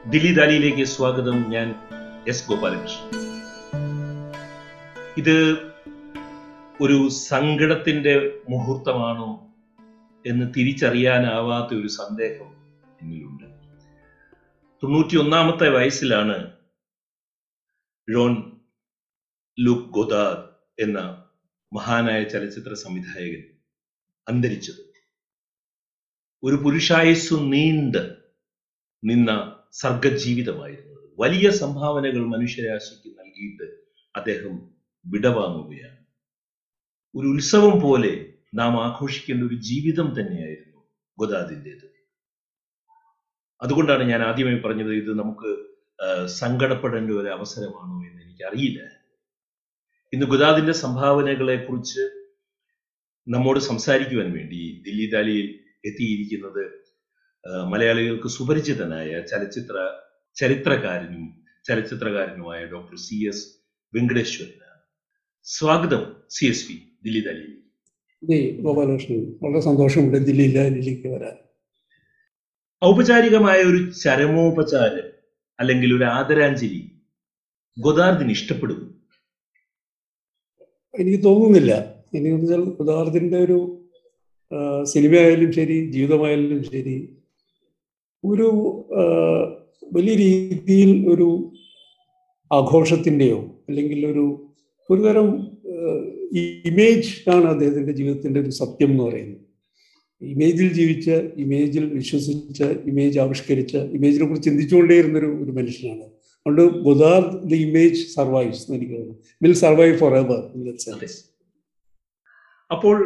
ദില്ലി ദാലിയിലേക്ക് സ്വാഗതം ഞാൻ എസ് ഗോപാലകൃഷ്ണൻ ഇത് ഒരു സങ്കടത്തിന്റെ മുഹൂർത്തമാണോ എന്ന് തിരിച്ചറിയാനാവാത്ത ഒരു സന്ദേഹം എന്നിലുണ്ട് തൊണ്ണൂറ്റി ഒന്നാമത്തെ വയസ്സിലാണ് ജോൺ ലുക്ക് ഗൊദാർ എന്ന മഹാനായ ചലച്ചിത്ര സംവിധായകൻ അന്തരിച്ചത് ഒരു പുരുഷായുസ് നീണ്ട് നിന്ന സർഗജീവിതമായിരുന്നു വലിയ സംഭാവനകൾ മനുഷ്യരാശിക്ക് നൽകിയിട്ട് അദ്ദേഹം വിടവാങ്ങുകയാണ് ഒരു ഉത്സവം പോലെ നാം ആഘോഷിക്കേണ്ട ഒരു ജീവിതം തന്നെയായിരുന്നു ഗൊദാദിൻ്റെത് അതുകൊണ്ടാണ് ഞാൻ ആദ്യമായി പറഞ്ഞത് ഇത് നമുക്ക് സങ്കടപ്പെടേണ്ട ഒരു അവസരമാണോ എന്ന് എനിക്ക് അറിയില്ല ഇന്ന് ഗുദാദിന്റെ സംഭാവനകളെ കുറിച്ച് നമ്മോട് സംസാരിക്കുവാൻ വേണ്ടി ദില്ലി ദാലിയിൽ എത്തിയിരിക്കുന്നത് മലയാളികൾക്ക് സുപരിചിതനായ ചലച്ചിത്ര ചരിത്രകാരനും ചലച്ചിത്രകാരനുമായ ഡോക്ടർ സി എസ് വെങ്കടേശ്വരനാണ് സ്വാഗതം സി എസ് പി ദില്ലി ദാലിയിൽ ഗോപാലകൃഷ്ണൻ വളരെ സന്തോഷമുണ്ട് ദില്ലി ദാലിയിലേക്ക് വരാൻ ഔപചാരികമായ ഒരു ചരമോപചാരം അല്ലെങ്കിൽ ഒരു ആദരാഞ്ജലി ഗോദാർദിന് ഇഷ്ടപ്പെടും എനിക്ക് തോന്നുന്നില്ല എനിക്ക് വെച്ചാൽ ഗോദാർദിന്റെ ഒരു സിനിമയായാലും ശരി ജീവിതമായാലും ശരി ഒരു വലിയ രീതിയിൽ ഒരു ആഘോഷത്തിൻ്റെയോ അല്ലെങ്കിൽ ഒരു ഒരു തരം ഇമേജ് ആണ് അദ്ദേഹത്തിൻ്റെ ജീവിതത്തിൻ്റെ ഒരു സത്യം എന്ന് പറയുന്നത് ഇമേജിൽ ജീവിച്ച ഇമേജിൽ വിശ്വസിച്ച ഇമേജ് ആവിഷ്കരിച്ച ഇമേജിനെ കുറിച്ച് ചിന്തിച്ചുകൊണ്ടേയിരുന്നൊരു ഒരു മനുഷ്യനാണ് അതുകൊണ്ട് ഗുദാർ ദി ഇമേജ് സർവൈവ്സ് എന്ന് എനിക്ക് തോന്നുന്നു വിൽ സർവൈവ് ഫോർ എവർ അപ്പോൾ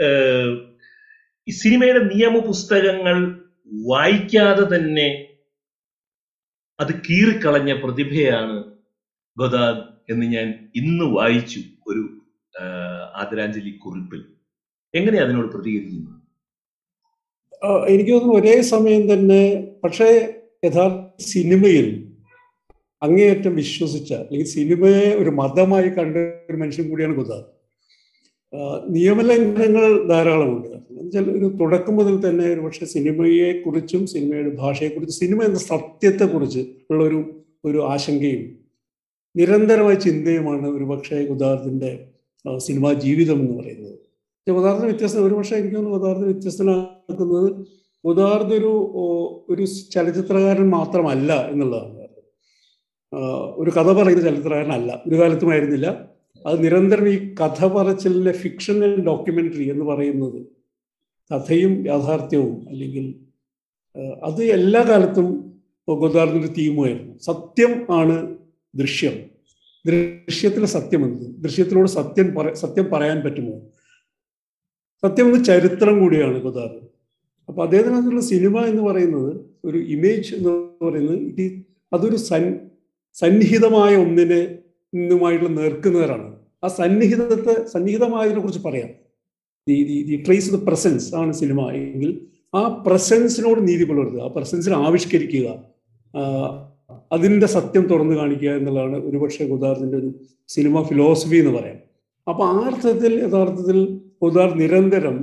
ഈ സിനിമയുടെ നിയമപുസ്തകങ്ങൾ വായിക്കാതെ തന്നെ അത് കീറിക്കളഞ്ഞ പ്രതിഭയാണ് ഗൊദാദ് എന്ന് ഞാൻ ഇന്ന് വായിച്ചു ഒരു ആദരാഞ്ജലി കുറിപ്പിൽ എങ്ങനെ അതിനോട് പ്രതികരിക്കുന്നു എനിക്ക് തോന്നുന്നു ഒരേ സമയം തന്നെ പക്ഷേ യഥാർത്ഥ സിനിമയിൽ അങ്ങേയറ്റം വിശ്വസിച്ച അല്ലെങ്കിൽ സിനിമയെ ഒരു മതമായി കണ്ട ഒരു മനുഷ്യൻ കൂടിയാണ് ഗുദാദ് നിയമലംഘനങ്ങൾ ധാരാളമുണ്ട് എന്നുവെച്ചാൽ ഒരു തുടക്കം മുതൽ തന്നെ ഒരു പക്ഷേ സിനിമയെ കുറിച്ചും സിനിമയുടെ ഭാഷയെക്കുറിച്ചും സിനിമ എന്ന സത്യത്തെക്കുറിച്ച് ഉള്ള ഒരു ഒരു ആശങ്കയും നിരന്തരമായ ചിന്തയുമാണ് ഒരു പക്ഷേ ഉദാഹരണത്തിൻ്റെ സിനിമാ ജീവിതം എന്ന് പറയുന്നത് ഉദാഹരണം വ്യത്യസ്ത ഒരു പക്ഷേ എനിക്ക് തോന്നുന്നു ഉദാഹരണം വ്യത്യസ്തനാക്കുന്നത് ഉദാഹരണ ഒരു ഒരു ചലച്ചിത്രകാരൻ മാത്രമല്ല എന്നുള്ളതാണ് ഒരു കഥ പറയുന്ന ചലച്ചിത്രകാരനല്ല ഒരു കാലത്തുമായിരുന്നില്ല അത് നിരന്തരം ഈ കഥ പറച്ചിലിലെ ഫിക്ഷൻ ആൻഡ് ഡോക്യുമെന്ററി എന്ന് പറയുന്നത് കഥയും യാഥാർത്ഥ്യവും അല്ലെങ്കിൽ അത് എല്ലാ കാലത്തും ഗോദാറിൻ്റെ തീമുമായിരുന്നു സത്യം ആണ് ദൃശ്യം ദൃശ്യത്തിലെ സത്യം എന്ത് ദൃശ്യത്തിലൂടെ സത്യം പറ സത്യം പറയാൻ പറ്റുമോ സത്യം എന്ന് ചരിത്രം കൂടിയാണ് ഗോദാറ് അപ്പൊ അദ്ദേഹത്തിനകത്തുള്ള സിനിമ എന്ന് പറയുന്നത് ഒരു ഇമേജ് എന്ന് പറയുന്നത് ഇത് അതൊരു സൻ സന്നിഹിതമായ ഒന്നിനെ നിന്നുമായിട്ടുള്ള നേർക്കുന്നവരാണ് ആ സന്നിഹിതത്തെ സന്നിഹിതമായതിനെ കുറിച്ച് പറയാം the the the trace the presence ആണ് സിനിമ എങ്കിൽ ആ പ്രസൻസിനോട് നീതി പുലർത്തുക ആ പ്രസൻസിനെ ആവിഷ്കരിക്കുക അതിൻ്റെ സത്യം തുറന്നു കാണിക്കുക എന്നുള്ളതാണ് ഒരുപക്ഷെ ഉദാഹരണത്തിൻ്റെ ഒരു സിനിമ ഫിലോസഫി എന്ന് പറയാം അപ്പൊ ആ അർത്ഥത്തിൽ യഥാർത്ഥത്തിൽ ഉദാർ നിരന്തരം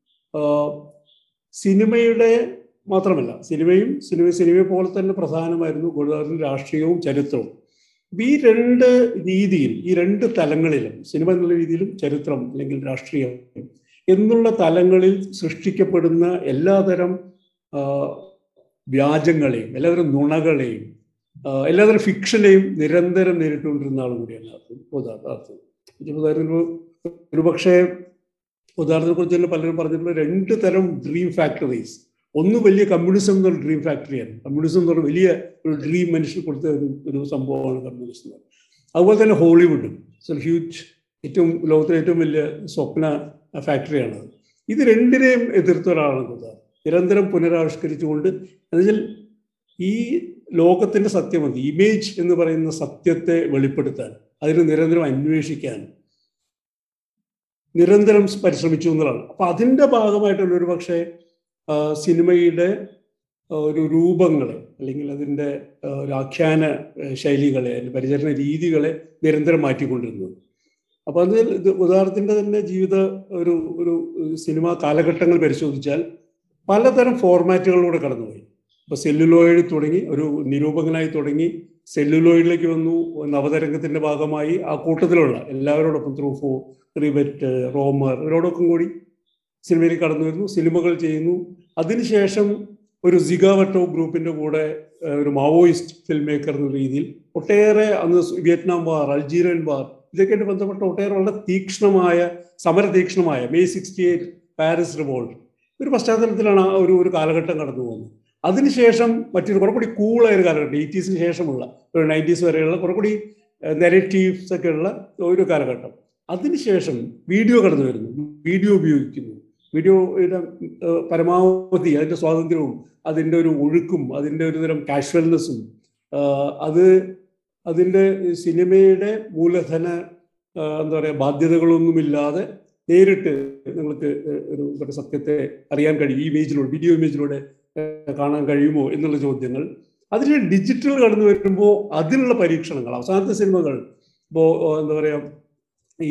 സിനിമയുടെ മാത്രമല്ല സിനിമയും സിനിമ സിനിമയെ പോലെ തന്നെ പ്രധാനമായിരുന്നു ഗുരുദാറിന്റെ രാഷ്ട്രീയവും ചരിത്രവും ഈ രണ്ട് രീതിയിൽ ഈ രണ്ട് തലങ്ങളിലും സിനിമ എന്നുള്ള രീതിയിലും ചരിത്രം അല്ലെങ്കിൽ രാഷ്ട്രീയം എന്നുള്ള തലങ്ങളിൽ സൃഷ്ടിക്കപ്പെടുന്ന എല്ലാതരം വ്യാജങ്ങളെയും എല്ലാതരം നുണകളെയും എല്ലാതരം ഫിക്ഷനെയും നിരന്തരം നേരിട്ടുകൊണ്ടിരുന്ന ആളും കൂടിയാണ് ഉദാഹരണത്തിന് ഉദാഹരണത്തിന് ഒരു പക്ഷേ ഉദാഹരണത്തെ കുറിച്ച് തന്നെ പലരും പറഞ്ഞിട്ടുള്ള രണ്ട് തരം ഡ്രീം ഫാക്ടറീസ് ഒന്ന് വലിയ കമ്മ്യൂണിസം എന്നുള്ള ഡ്രീം ഫാക്ടറിയാണ് കമ്മ്യൂണിസം എന്ന് പറഞ്ഞ വലിയ ഒരു ഡ്രീം മനുഷ്യർ കൊടുത്ത ഒരു ഒരു സംഭവമാണ് കമ്മ്യൂണിസം അതുപോലെ തന്നെ ഹോളിവുഡും ഹ്യൂജ് ഏറ്റവും ലോകത്തിലെ ഏറ്റവും വലിയ സ്വപ്ന ഫാക്ടറിയാണ് ഇത് രണ്ടിനെയും എതിർത്ത ഒരാളാണ് ഉദാഹരണം നിരന്തരം പുനരാവിഷ്കരിച്ചുകൊണ്ട് എന്നുവെച്ചാൽ ഈ ലോകത്തിന്റെ സത്യമതി ഇമേജ് എന്ന് പറയുന്ന സത്യത്തെ വെളിപ്പെടുത്താൻ അതിന് നിരന്തരം അന്വേഷിക്കാൻ നിരന്തരം പരിശ്രമിച്ചു എന്നുള്ളതാണ് അപ്പൊ അതിന്റെ ഭാഗമായിട്ടുള്ള ഒരു പക്ഷേ സിനിമയുടെ ഒരു രൂപങ്ങളെ അല്ലെങ്കിൽ അതിൻ്റെ ഒരു ആഖ്യാന ശൈലികളെ അല്ലെങ്കിൽ പരിചരണ രീതികളെ നിരന്തരം മാറ്റിക്കൊണ്ടിരുന്നത് അപ്പൊ അത് ഇത് ഉദാഹരണത്തിന്റെ തന്നെ ജീവിത ഒരു ഒരു സിനിമ കാലഘട്ടങ്ങൾ പരിശോധിച്ചാൽ പലതരം ഫോർമാറ്റുകളിലൂടെ കടന്നുപോയി അപ്പോൾ സെല്ലുലോയിഡ് തുടങ്ങി ഒരു നിരൂപകനായി തുടങ്ങി സെല്ലുലോയിഡിലേക്ക് വന്നു നവതരംഗത്തിന്റെ ഭാഗമായി ആ കൂട്ടത്തിലുള്ള എല്ലാവരോടൊപ്പം ത്രൂഫോ റിബറ്റ് റോമർ ഇവരോടൊപ്പം കൂടി സിനിമയിൽ കടന്നു വരുന്നു സിനിമകൾ ചെയ്യുന്നു അതിനുശേഷം ഒരു സിഗാവട്ടോ ഗ്രൂപ്പിന്റെ കൂടെ ഏഹ്, ഒരു മാവോയിസ്റ്റ് ഫിൽം മേക്കർ എന്ന രീതിയിൽ ഒട്ടേറെ അന്ന് വിയറ്റ്നാം വാർ അൾജീരിയൻ വാർ ഇതൊക്കെയായിട്ട് ബന്ധപ്പെട്ട ഒട്ടേറെ വളരെ തീക്ഷ്ണമായ സമരതീക്ഷ്ണമായ May sixty eight Paris revolt ഒരു പശ്ചാത്തലത്തിലാണ് ആ ഒരു ഒരു കാലഘട്ടം കടന്നു പോകുന്നത് അതിനുശേഷം മറ്റൊരു കുറെ കൂടി കൂളായ ഒരു കാലഘട്ടം എയ്റ്റീസിന് ശേഷമുള്ള ഒരു നയൻറ്റീസ് വരെയുള്ള കുറെ കൂടി നെഗറ്റീവ്സ് ഒക്കെ ഉള്ള ഒരു കാലഘട്ടം അതിനുശേഷം വീഡിയോ കടന്നു വരുന്നു വീഡിയോ ഉപയോഗിക്കുന്നു വീഡിയോയുടെ ഏഹ്, പരമാവധി അതിന്റെ സ്വാതന്ത്ര്യവും അതിന്റെ ഒരു ഒഴുക്കും അതിന്റെ ഒരു തരം കാഷ്വൽനെസ്സും അത് അതിന്റെ സിനിമയുടെ മൂലധന ആ, എന്താ പറയുക ബാധ്യതകളൊന്നുമില്ലാതെ നേരിട്ട് നിങ്ങൾക്ക് ഒരു ഒരു സത്യത്തെ അറിയാൻ കഴിയും ഈ ഇമേജിലൂടെ വീഡിയോ ഇമേജിലൂടെ ഏഹ്, കാണാൻ കഴിയുമോ എന്നുള്ള ചോദ്യങ്ങൾ അതിൽ ഡിജിറ്റൽ കടന്നു വരുമ്പോൾ അതിനുള്ള പരീക്ഷണങ്ങൾ അവസാനത്തെ സിനിമകൾ ഇപ്പോൾ എന്താ പറയുക ഈ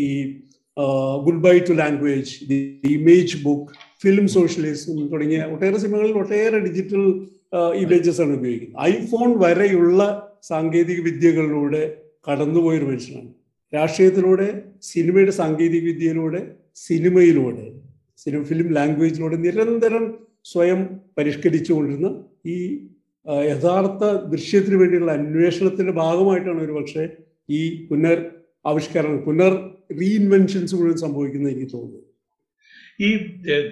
goodbye to language the image book film socialism തുടങ്ങിയ ഒട്ടേറെ സിനിമകളിൽ ഒട്ടേറെ ഡിജിറ്റൽ ഇമേജസ് ആണ് ഉപയോഗിക്കുന്നത് ഐഫോൺ വരെയുള്ള സാങ്കേതിക വിദ്യകളിലൂടെ കടന്നുപോയൊരു മനുഷ്യനാണ് രാഷ്ട്രീയത്തിലൂടെ സിനിമയുടെ സാങ്കേതിക വിദ്യയിലൂടെ സിനിമയിലൂടെ സിനിമ ഫിലിം ലാംഗ്വേജിലൂടെ നിരന്തരം സ്വയം പരിഷ്കരിച്ചുകൊണ്ടിരുന്ന ഈ ആ, യഥാർത്ഥ ദൃശ്യത്തിന് വേണ്ടിയുള്ള അന്വേഷണത്തിന്റെ ഭാഗമായിട്ടാണ് ഒരു പക്ഷേ ഈ പുനർ ആവിഷ്കരണം പുനർ റീഇൻവെൻഷൻസ് മുഴുവൻ സംഭവിക്കുന്നത് എനിക്ക് തോന്നുന്നു ഈ ഏഹ്,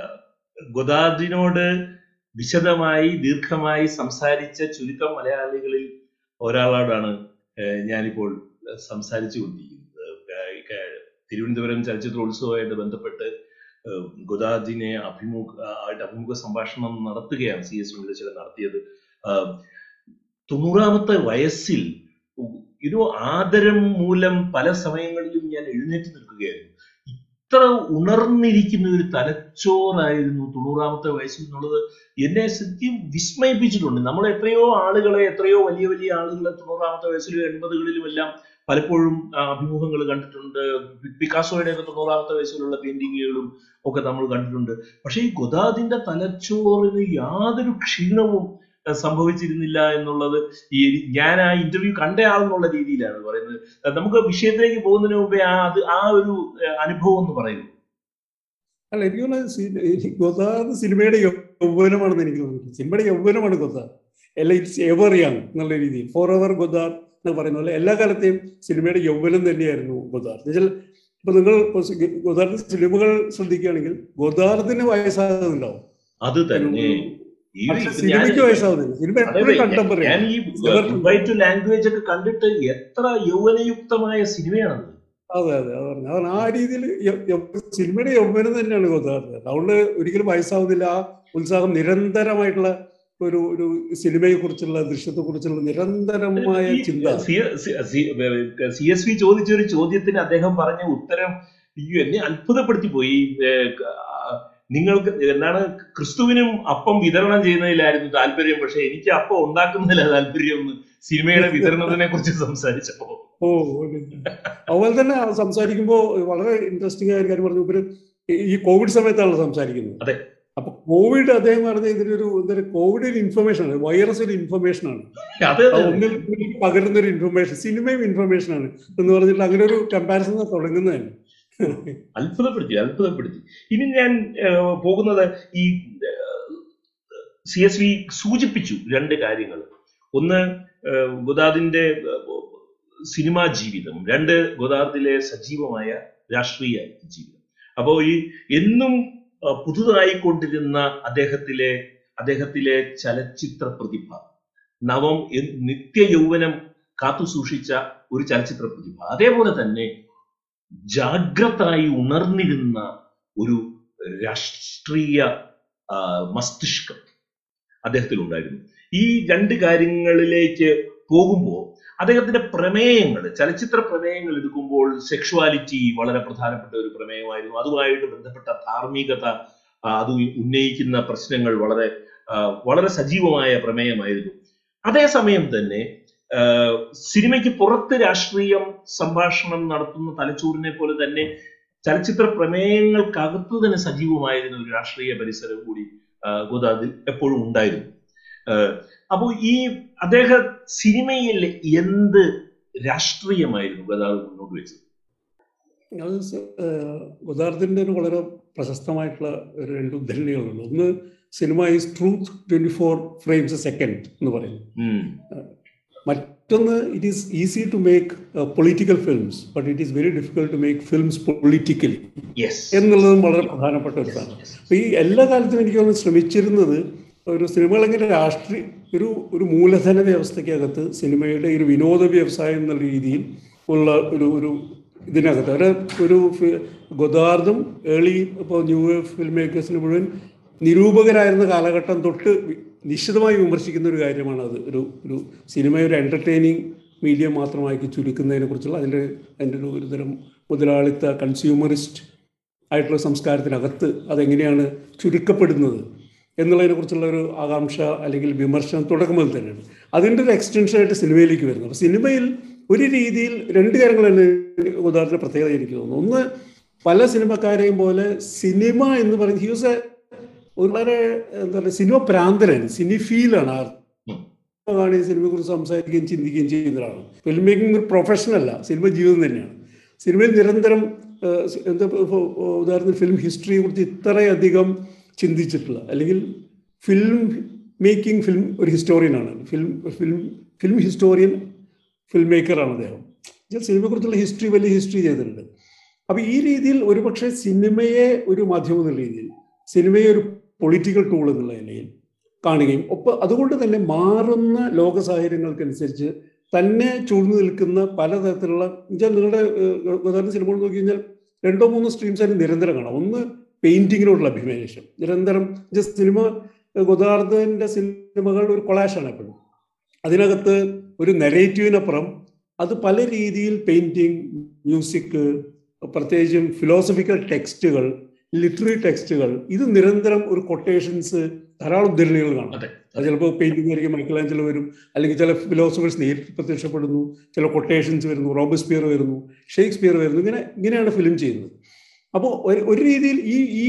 ഗൊദാർഡിനോട് വിശദമായി ദീർഘമായി സംസാരിച്ച ചുരുക്കം മലയാളികളിൽ ഒരാളോടാണ് ഏഹ്, ഞാനിപ്പോൾ സംസാരിച്ചു കൊണ്ടിരിക്കുന്നത് ഏഹ്, ക- തിരുവനന്തപുരം ചലച്ചിത്രോത്സവമായിട്ട് ബന്ധപ്പെട്ട് ഏഹ്, ഗൊദാർഡിനെ അഭിമുഖ ആയിട്ട് അഭിമുഖ സംഭാഷണം നടത്തുകയാണ് സി എസ് വെങ്കിടച്ചല നടത്തിയത് ആഹ്, തൊണ്ണൂറാമത്തെ വയസ്സിൽ ഒരു ആദരം മൂലം പല സമയങ്ങളിലും ഞാൻ എഴുന്നേറ്റ് നിൽക്കുകയായിരുന്നു ഇത്ര ഉണർന്നിരിക്കുന്ന ഒരു തലച്ചോറായിരുന്നു തൊണ്ണൂറാമത്തെ വയസ്സിൽ എന്നുള്ളത് എന്നെ സത്യം വിസ്മയിപ്പിച്ചിട്ടുണ്ട് നമ്മൾ എത്രയോ ആളുകളെ എത്രയോ വലിയ വലിയ ആളുകളെ തൊണ്ണൂറാമത്തെ വയസ്സിലും എൺപതുകളിലും എല്ലാം പലപ്പോഴും ആ, അഭിമുഖങ്ങൾ കണ്ടിട്ടുണ്ട് പിക്കാസോയുടെ ഒക്കെ തൊണ്ണൂറാമത്തെ വയസ്സിലുള്ള പെയിന്റിങ്ങുകളും ഒക്കെ നമ്മൾ കണ്ടിട്ടുണ്ട് പക്ഷെ ഈ ഗൊദാദിന്റെ തലച്ചോറിന് യാതൊരു ക്ഷീണവും ആ, സംഭവിച്ചിരുന്നില്ല എന്നുള്ളത് ഈ ഞാൻ ആ ഇന്റർവ്യൂ കണ്ട ആളെന്നുള്ള രീതിയിലാണ് പറയുന്നത് ആ, നമുക്ക് വിഷയത്തിലേക്ക് പോകുന്നതിന് മുമ്പേ ആ അത് ആ ഒരു ആ, അനുഭവം എന്ന് പറയുന്നു അല്ല എനിക്ക് തോന്നുന്നത് ഗൊതാദ് സിനിമയുടെ യൗവനമാണെന്ന് എനിക്ക് തോന്നുന്നു സിനിമയുടെ യൗവനമാണ് ഗൊതാദ് അല്ല ഇറ്റ്സ് എവർ യങ് എന്നുള്ള രീതിയിൽ ഫോർ എവർ ഗൊതാദ് എന്ന് പറയുന്ന പോലെ എല്ലാ കാലത്തെയും സിനിമയുടെ യൗവനം തന്നെയായിരുന്നു ഗൊതാദ് എന്നുവെച്ചാൽ ഇപ്പൊ നിങ്ങൾ ഗൊതാർഡിന്റെ സിനിമകൾ ശ്രദ്ധിക്കുകയാണെങ്കിൽ ഗൊതാർദിന് വയസ്സാകുന്നുണ്ടാവും അത് തന്നെ ഈ പക്ഷെ ഞാൻ സിനിമയ്ക്ക് വയസ്സാകുന്നില്ല സിനിമ അതെ, എപ്പോഴും ഞാൻ- കണ്ടംപററി ഞാൻ ഈ ഗുഡ് ടു ലാംഗ്വേജ് ഒക്കെ കണ്ടിട്ട് എത്ര യൗവനയുക്തമായ സിനിമയാണത് അതെ അതെ അത് പറഞ്ഞു അതാണ് ആ രീതിയിൽ സിനിമയുടെ യൗവനം തന്നെയാണ് ഗോതാർഡ് അതുകൊണ്ട് ഒരിക്കലും വയസ്സാവുന്നില്ല ആ ഉത്സാഹം നിരന്തരമായിട്ടുള്ള ഒരു ഒരു സിനിമയെ കുറിച്ചുള്ള ദൃശ്യത്തെ കുറിച്ചുള്ള നിരന്തരമായ ചിന്ത സി എസ് വി ചോദിച്ച ഒരു ചോദ്യത്തിന് അദ്ദേഹം പറഞ്ഞ ഉത്തരം അയ്യോ എന്നെ അത്ഭുതപ്പെടുത്തി പോയി ഏഹ്, ആ, നിങ്ങൾക്ക് എന്താണ് ക്രിസ്തുവിനും അപ്പം വിതരണം ചെയ്യുന്നതിലായിരുന്നു താല്പര്യം പക്ഷെ എനിക്ക് അപ്പം ഉണ്ടാക്കുന്നതിലാണ് താല്പര്യം എന്ന് സിനിമയുടെ വിതരണത്തിനെ കുറിച്ച് സംസാരിച്ചപ്പോ ഓ ഓക്കേ. അതുപോലെ തന്നെ സംസാരിക്കുമ്പോൾ വളരെ ഇൻട്രസ്റ്റിംഗ് ആയ ഒരു കാര്യം പറഞ്ഞു ഇവര് ഈ കോവിഡ് സമയത്താണ് സംസാരിക്കുന്നത് അതെ. അപ്പൊ കോവിഡ് അദ്ദേഹം പറഞ്ഞ ഇതിനൊരു എന്തൊരു കോവിഡ് ഒരു ഇൻഫർമേഷൻ ആണ് വൈറസ് ഒരു ഇൻഫർമേഷൻ ആണ് അത് അത് ഒന്നിൽ ഒന്നിലേക്ക് പകരുന്ന ഒരു ഇൻഫർമേഷൻ സിനിമയും ഇൻഫർമേഷൻ ആണ് എന്ന് പറഞ്ഞിട്ട് അങ്ങനെ ഒരു കമ്പാരിസൺ തുടങ്ങുന്നത് തന്നെ അത്ഭുതപ്പെടുത്തി അത്ഭുതപ്പെടുത്തി ഇനി ഞാൻ ഏഹ്, പോകുന്നത് ഈ സി എസ് വി സൂചിപ്പിച്ചു രണ്ട് കാര്യങ്ങൾ ഒന്ന് ഏഹ്, ഗുദാദിന്റെ ഏഹ്, സിനിമാ ജീവിതം രണ്ട് ഗുദാദിലെ സജീവമായ രാഷ്ട്രീയ ജീവിതം അപ്പോ ഈ എന്നും ഏഹ്, പുതുതായിക്കൊണ്ടിരുന്ന അദ്ദേഹത്തിലെ അദ്ദേഹത്തിലെ ചലച്ചിത്ര പ്രതിഭ നവം എ- നിത്യ യൗവനം കാത്തു സൂക്ഷിച്ച ഒരു ചലച്ചിത്ര പ്രതിഭ അതേപോലെ തന്നെ ജാഗ്രതായി ഉണർന്നിരുന്ന ഒരു രാഷ്ട്രീയ ആ, മസ്തിഷ്കം അദ്ദേഹത്തിലുണ്ടായിരുന്നു ഈ രണ്ട് കാര്യങ്ങളിലേക്ക് പോകുമ്പോൾ അദ്ദേഹത്തിന്റെ പ്രമേയങ്ങൾ ചലച്ചിത്ര പ്രമേയങ്ങൾ എടുക്കുമ്പോൾ സെക്ഷുവാലിറ്റി വളരെ പ്രധാനപ്പെട്ട ഒരു പ്രമേയമായിരുന്നു അതുമായിട്ട് ബന്ധപ്പെട്ട ധാർമ്മികത ആ, അത് ഉന്നയിക്കുന്ന പ്രശ്നങ്ങൾ വളരെ ആ, വളരെ സജീവമായ പ്രമേയമായിരുന്നു അതേസമയം തന്നെ ആ, സിനിമയ്ക്ക് പുറത്ത് രാഷ്ട്രീയം സംഭാഷണം നടത്തുന്ന തലച്ചോറിനെ പോലെ തന്നെ ചലച്ചിത്ര പ്രമേയങ്ങൾക്കകത്ത് തന്നെ സജീവമായിരുന്ന ഒരു രാഷ്ട്രീയ പരിസരം കൂടി ആ, ഗോദാദിൽ എപ്പോഴും ഉണ്ടായിരുന്നു അപ്പോൾ ഈ അദ്ദേഹം സിനിമയിൽ എന്ത് രാഷ്ട്രീയമായിരുന്നു ഗതാഗതം മുന്നോട്ട് വെച്ചത് അത് ഗുദാർദിൻ്റെ ഒരു വളരെ പ്രശസ്തമായിട്ടുള്ള ഒരു രണ്ട് ഉദ്ധരണികളുണ്ട് ഒന്ന് cinema is truth twenty four frames a second എന്ന് പറയുന്നു മറ്റൊന്ന് it is easy to make political films but it is very difficult to make films politically എന്നുള്ളതും വളരെ പ്രധാനപ്പെട്ട ഒരു സാധനം അപ്പോൾ ഈ എല്ലാ കാലത്തും എനിക്ക് തോന്നുന്നു ശ്രമിച്ചിരുന്നത് ഒരു സിനിമകളെങ്ങനെ രാഷ്ട്രീയ ഒരു ഒരു മൂലധന വ്യവസ്ഥയ്ക്കകത്ത് സിനിമയുടെ ഒരു വിനോദ വ്യവസായം എന്നുള്ള രീതിയിൽ ഉള്ള ഒരു ഒരു ഇതിനകത്ത് ഒരു ഒരു ഗൊദാർദും ഏളി ഇപ്പോൾ ന്യൂ ഫിലിം മേക്കേഴ്സിന് മുഴുവൻ നിരൂപകരായിരുന്ന കാലഘട്ടം തൊട്ട് നിശ്ചിതമായി വിമർശിക്കുന്ന ഒരു കാര്യമാണ് അത് ഒരു ഒരു സിനിമ ഒരു എൻ്റർടൈനിങ് മീഡിയം മാത്രമാക്കി ചുരുക്കുന്നതിനെ കുറിച്ചുള്ള അതിൻ്റെ അതിൻ്റെ ഒരു ഒരുതരം മുതലാളിത്ത കൺസ്യൂമറിസ്റ്റ് ആയിട്ടുള്ള സംസ്കാരത്തിനകത്ത് അതെങ്ങനെയാണ് ചുരുക്കപ്പെടുന്നത് എന്നുള്ളതിനെക്കുറിച്ചുള്ള ഒരു ആകാംക്ഷ അല്ലെങ്കിൽ വിമർശനം തുടക്കം മുതൽ തന്നെയാണ് അതിൻ്റെ ഒരു എക്സ്റ്റൻഷനായിട്ട് സിനിമയിലേക്ക് വരുന്നത് അപ്പോൾ സിനിമയിൽ ഒരു രീതിയിൽ രണ്ട് കാര്യങ്ങൾ തന്നെ ഉദാഹരണ പ്രത്യേകത എനിക്ക് തോന്നുന്നു ഒന്ന് പല സിനിമക്കാരെയും പോലെ സിനിമ എന്ന് പറയുന്നത് ഹ്യൂസ് എ വളരെ എന്താ പറയുക സിനിമ പ്രാന്തനാണ് സിനി ഫീലാണ് ആ കാണി സിനിമയെ കുറിച്ച് സംസാരിക്കുകയും ചിന്തിക്കുകയും ചെയ്യുന്ന ഒരാളാണ് ഫിലിം മേക്കിംഗ് ഒരു പ്രൊഫഷനല്ല സിനിമ ജീവിതം തന്നെയാണ് സിനിമയിൽ നിരന്തരം എന്താ ഉദാഹരണത്തിന് ഫിലിം ഹിസ്റ്ററിയെ കുറിച്ച് ഇത്രയധികം ചിന്തിച്ചിട്ടുള്ള അല്ലെങ്കിൽ ഫിലിം മേക്കിംഗ് ഫിലിം ഒരു ഹിസ്റ്റോറിയനാണ് film film film historian film മേക്കറാണ് അദ്ദേഹം സിനിമയെക്കുറിച്ചുള്ള ഹിസ്റ്ററി വലിയ ഹിസ്റ്ററി ചെയ്തിട്ടുണ്ട് അപ്പോൾ ഈ രീതിയിൽ ഒരുപക്ഷെ സിനിമയെ ഒരു മാധ്യമം എന്നുള്ള രീതിയിൽ സിനിമയെ ഒരു പൊളിറ്റിക്കൽ ടൂൾ എന്നുള്ള നിലയിൽ കാണുകയും ഒപ്പം അതുകൊണ്ട് തന്നെ മാറുന്ന ലോക സാഹചര്യങ്ങൾക്കനുസരിച്ച് തന്നെ ചൂഴ്ന്നു നിൽക്കുന്ന പലതരത്തിലുള്ള എന്നുവെച്ചാൽ നിങ്ങളുടെ ഉദാഹരണ സിനിമകൾ നോക്കി കഴിഞ്ഞാൽ രണ്ടോ മൂന്നോ സ്ട്രീംസ് അതിന് നിരന്തരം കാണാം ഒന്ന് പെയിന്റിങ്ങിനോടുള്ള അഭിമാനേഷം നിരന്തരം ജസ്റ്റ് സിനിമ ഗുദാർദ്ദന്റെ സിനിമകൾ ഒരു കൊളാഷാണ് എപ്പോഴും അതിനകത്ത് ഒരു നെറേറ്റീവിനപ്പുറം അത് പല രീതിയിൽ പെയിന്റിങ് മ്യൂസിക് പ്രത്യേകിച്ചും ഫിലോസഫിക്കൽ ടെക്സ്റ്റുകൾ ലിറ്റററി ടെക്സ്റ്റുകൾ ഇത് നിരന്തരം ഒരു കൊട്ടേഷൻസ് ധാരാളം ഉദ്ധരണികൾ കാണാം അത് ചിലപ്പോൾ പെയിന്റിംഗ് ആയിരിക്കും മൈക്കലാഞ്ചലോ വരും അല്ലെങ്കിൽ ചില ഫിലോസഫേഴ്സ് നേരിട്ട് പ്രത്യക്ഷപ്പെടുന്നു ചില കൊട്ടേഷൻസ് വരുന്നു റോബസ്പിയർ വരുന്നു ഷേക്സ്പിയർ വരുന്നു ഇങ്ങനെ ഇങ്ങനെയാണ് ഫിലിം ചെയ്യുന്നത് അപ്പോൾ ഒരു രീതിയിൽ ഈ ഈ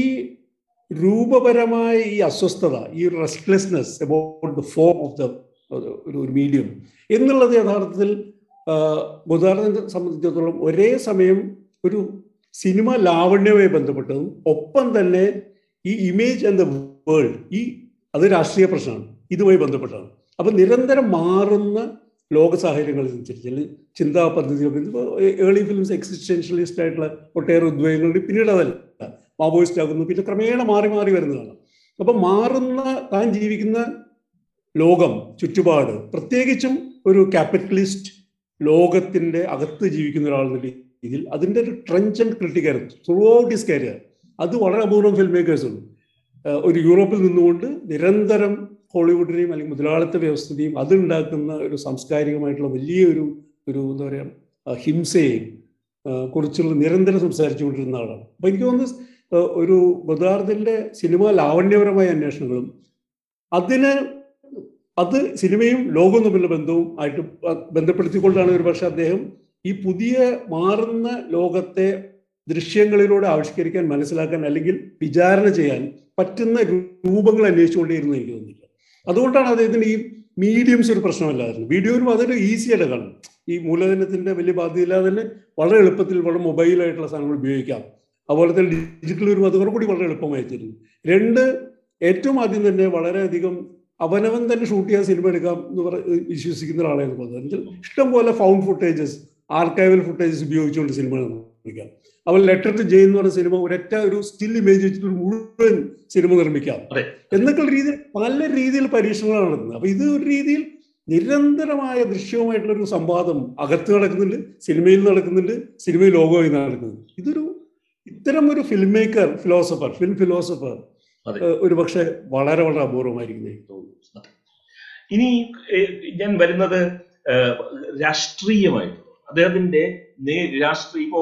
രൂപപരമായ ഈ അസ്വസ്ഥത ഈ restlessness about the form of the ഒരു ഒരു മീഡിയം എന്നുള്ളത് യഥാർത്ഥത്തിൽ ഉദാഹരണത്തെ സംബന്ധിച്ചിടത്തോളം ഒരേ സമയം ഒരു സിനിമ ലാവണ്യവുമായി ബന്ധപ്പെട്ടതും ഒപ്പം തന്നെ ഈ ഇമേജ് ആൻഡ് ദ വേൾഡ് ഈ അത് രാഷ്ട്രീയ പ്രശ്നമാണ് ഇതുമായി ബന്ധപ്പെട്ടാണ് അപ്പം നിരന്തരം മാറുന്ന ലോക സാഹചര്യങ്ങളനുസരിച്ച് ചിന്താ പദ്ധതികളൊക്കെ ഇപ്പോൾ ഏർലി ഫിലിംസ് എക്സിസ്റ്റൻഷ്യലിസ്റ്റ് ആയിട്ടുള്ള ഒട്ടേറെ ഉദ്വേഗങ്ങളുണ്ട് പിന്നീട് അതല്ല മാവോയിസ്റ്റ് ആകുന്നു പിന്നെ ക്രമേണ മാറി മാറി വരുന്നതാണ് അപ്പം മാറുന്ന താൻ ജീവിക്കുന്ന ലോകം ചുറ്റുപാട് പ്രത്യേകിച്ചും ഒരു ക്യാപിറ്റലിസ്റ്റ് ലോകത്തിന്റെ അകത്ത് ജീവിക്കുന്ന ഒരാളെന്ന രീതിയിൽ അതിൻ്റെ ഒരു ട്രെഞ്ച് ആൻഡ് ക്രിട്ടിക്കായിരുന്നു ത്രൂ ഔട്ട് ഹിസ് കരിയർ അത് വളരെ അപൂർവം ഫിലിം മേക്കേഴ്സ് ഉണ്ട് ഒരു യൂറോപ്പിൽ നിന്നുകൊണ്ട് നിരന്തരം ഹോളിവുഡിനെയും അല്ലെങ്കിൽ മുതലാളിത്ത വ്യവസ്ഥയും അതുണ്ടാക്കുന്ന ഒരു സാംസ്കാരികമായിട്ടുള്ള വലിയൊരു ഒരു എന്താ പറയുക ഹിംസയെയും കുറിച്ചുള്ള നിരന്തരം സംസാരിച്ചുകൊണ്ടിരുന്ന ആളാണ് അപ്പം എനിക്ക് തോന്നുന്നു ഒരു ബദാർദിൻ്റെ സിനിമ ലാവണ്യപരമായ അന്വേഷണങ്ങളും അതിന് അത് സിനിമയും ലോകവും തമ്മിലുള്ള ബന്ധവും ആയിട്ട് ബന്ധപ്പെടുത്തിക്കൊണ്ടാണ് ഒരു പക്ഷെ അദ്ദേഹം ഈ പുതിയ മാറുന്ന ലോകത്തെ ദൃശ്യങ്ങളിലൂടെ ആവിഷ്കരിക്കാൻ മനസ്സിലാക്കാൻ അല്ലെങ്കിൽ വിചാരണ ചെയ്യാൻ പറ്റുന്ന രൂപങ്ങൾ അന്വേഷിച്ചുകൊണ്ടേയിരുന്നു എനിക്ക് തോന്നുന്നില്ല അതുകൊണ്ടാണ് അദ്ദേഹത്തിന് ഈ മീഡിയംസ് ഒരു പ്രശ്നമല്ലായിരുന്നു വീഡിയോയിലും അതൊരു ഈസി ആയിട്ട് കാണും ഈ മൂലധനത്തിന്റെ വലിയ ബാധ്യതയില്ലാതെ തന്നെ വളരെ എളുപ്പത്തിൽ വളരെ മൊബൈലായിട്ടുള്ള സാധനങ്ങൾ ഉപയോഗിക്കാം അതുപോലെ തന്നെ ഡിജിറ്റൽ വരുമ്പോൾ അതുകൂടെ കൂടി വളരെ എളുപ്പമായി തരുന്നു രണ്ട് ഏറ്റവും ആദ്യം തന്നെ വളരെയധികം അവനവൻ തന്നെ ഷൂട്ട് ചെയ്യാൻ സിനിമ എടുക്കാം എന്ന് പറ വിശ്വസിക്കുന്ന ഒരാളായിരുന്നു പറഞ്ഞത് ഇഷ്ടം പോലെ ഫൗണ്ട് ഫുട്ടേജസ് ആർക്കൈവൽ ഫുട്ടേജസ് ഉപയോഗിച്ചുകൊണ്ട് സിനിമ നിർമ്മിക്കാം അവൻ ലെറ്റർ ടു ജെ എന്ന് പറഞ്ഞ സിനിമ ഒരൊറ്റ ഒരു സ്റ്റിൽ ഇമേജ് വെച്ചിട്ട് ഒരു മുഴുവൻ സിനിമ നിർമ്മിക്കാം എന്നൊക്കെ രീതിയിൽ പല രീതിയിൽ പരീക്ഷണങ്ങൾ നടത്തുന്നത് അപ്പൊ ഇത് ഒരു രീതിയിൽ നിരന്തരമായ ദൃശ്യവുമായിട്ടുള്ള ഒരു സംവാദം അകത്ത് നടക്കുന്നുണ്ട് സിനിമയിൽ നടക്കുന്നുണ്ട് സിനിമയിൽ ലോകമായി നടക്കുന്നുണ്ട് ഇതൊരു ഇത്തരം ഒരു film maker philosopher film philosopher ഒരു പക്ഷെ വളരെ വളരെ അപൂർവമായിരിക്കും എനിക്ക് തോന്നുന്നു ഇനി ഞാൻ വരുന്നത് രാഷ്ട്രീയമായിട്ട് അദ്ദേഹത്തിന്റെ രാഷ്ട്രീയ ഇപ്പോ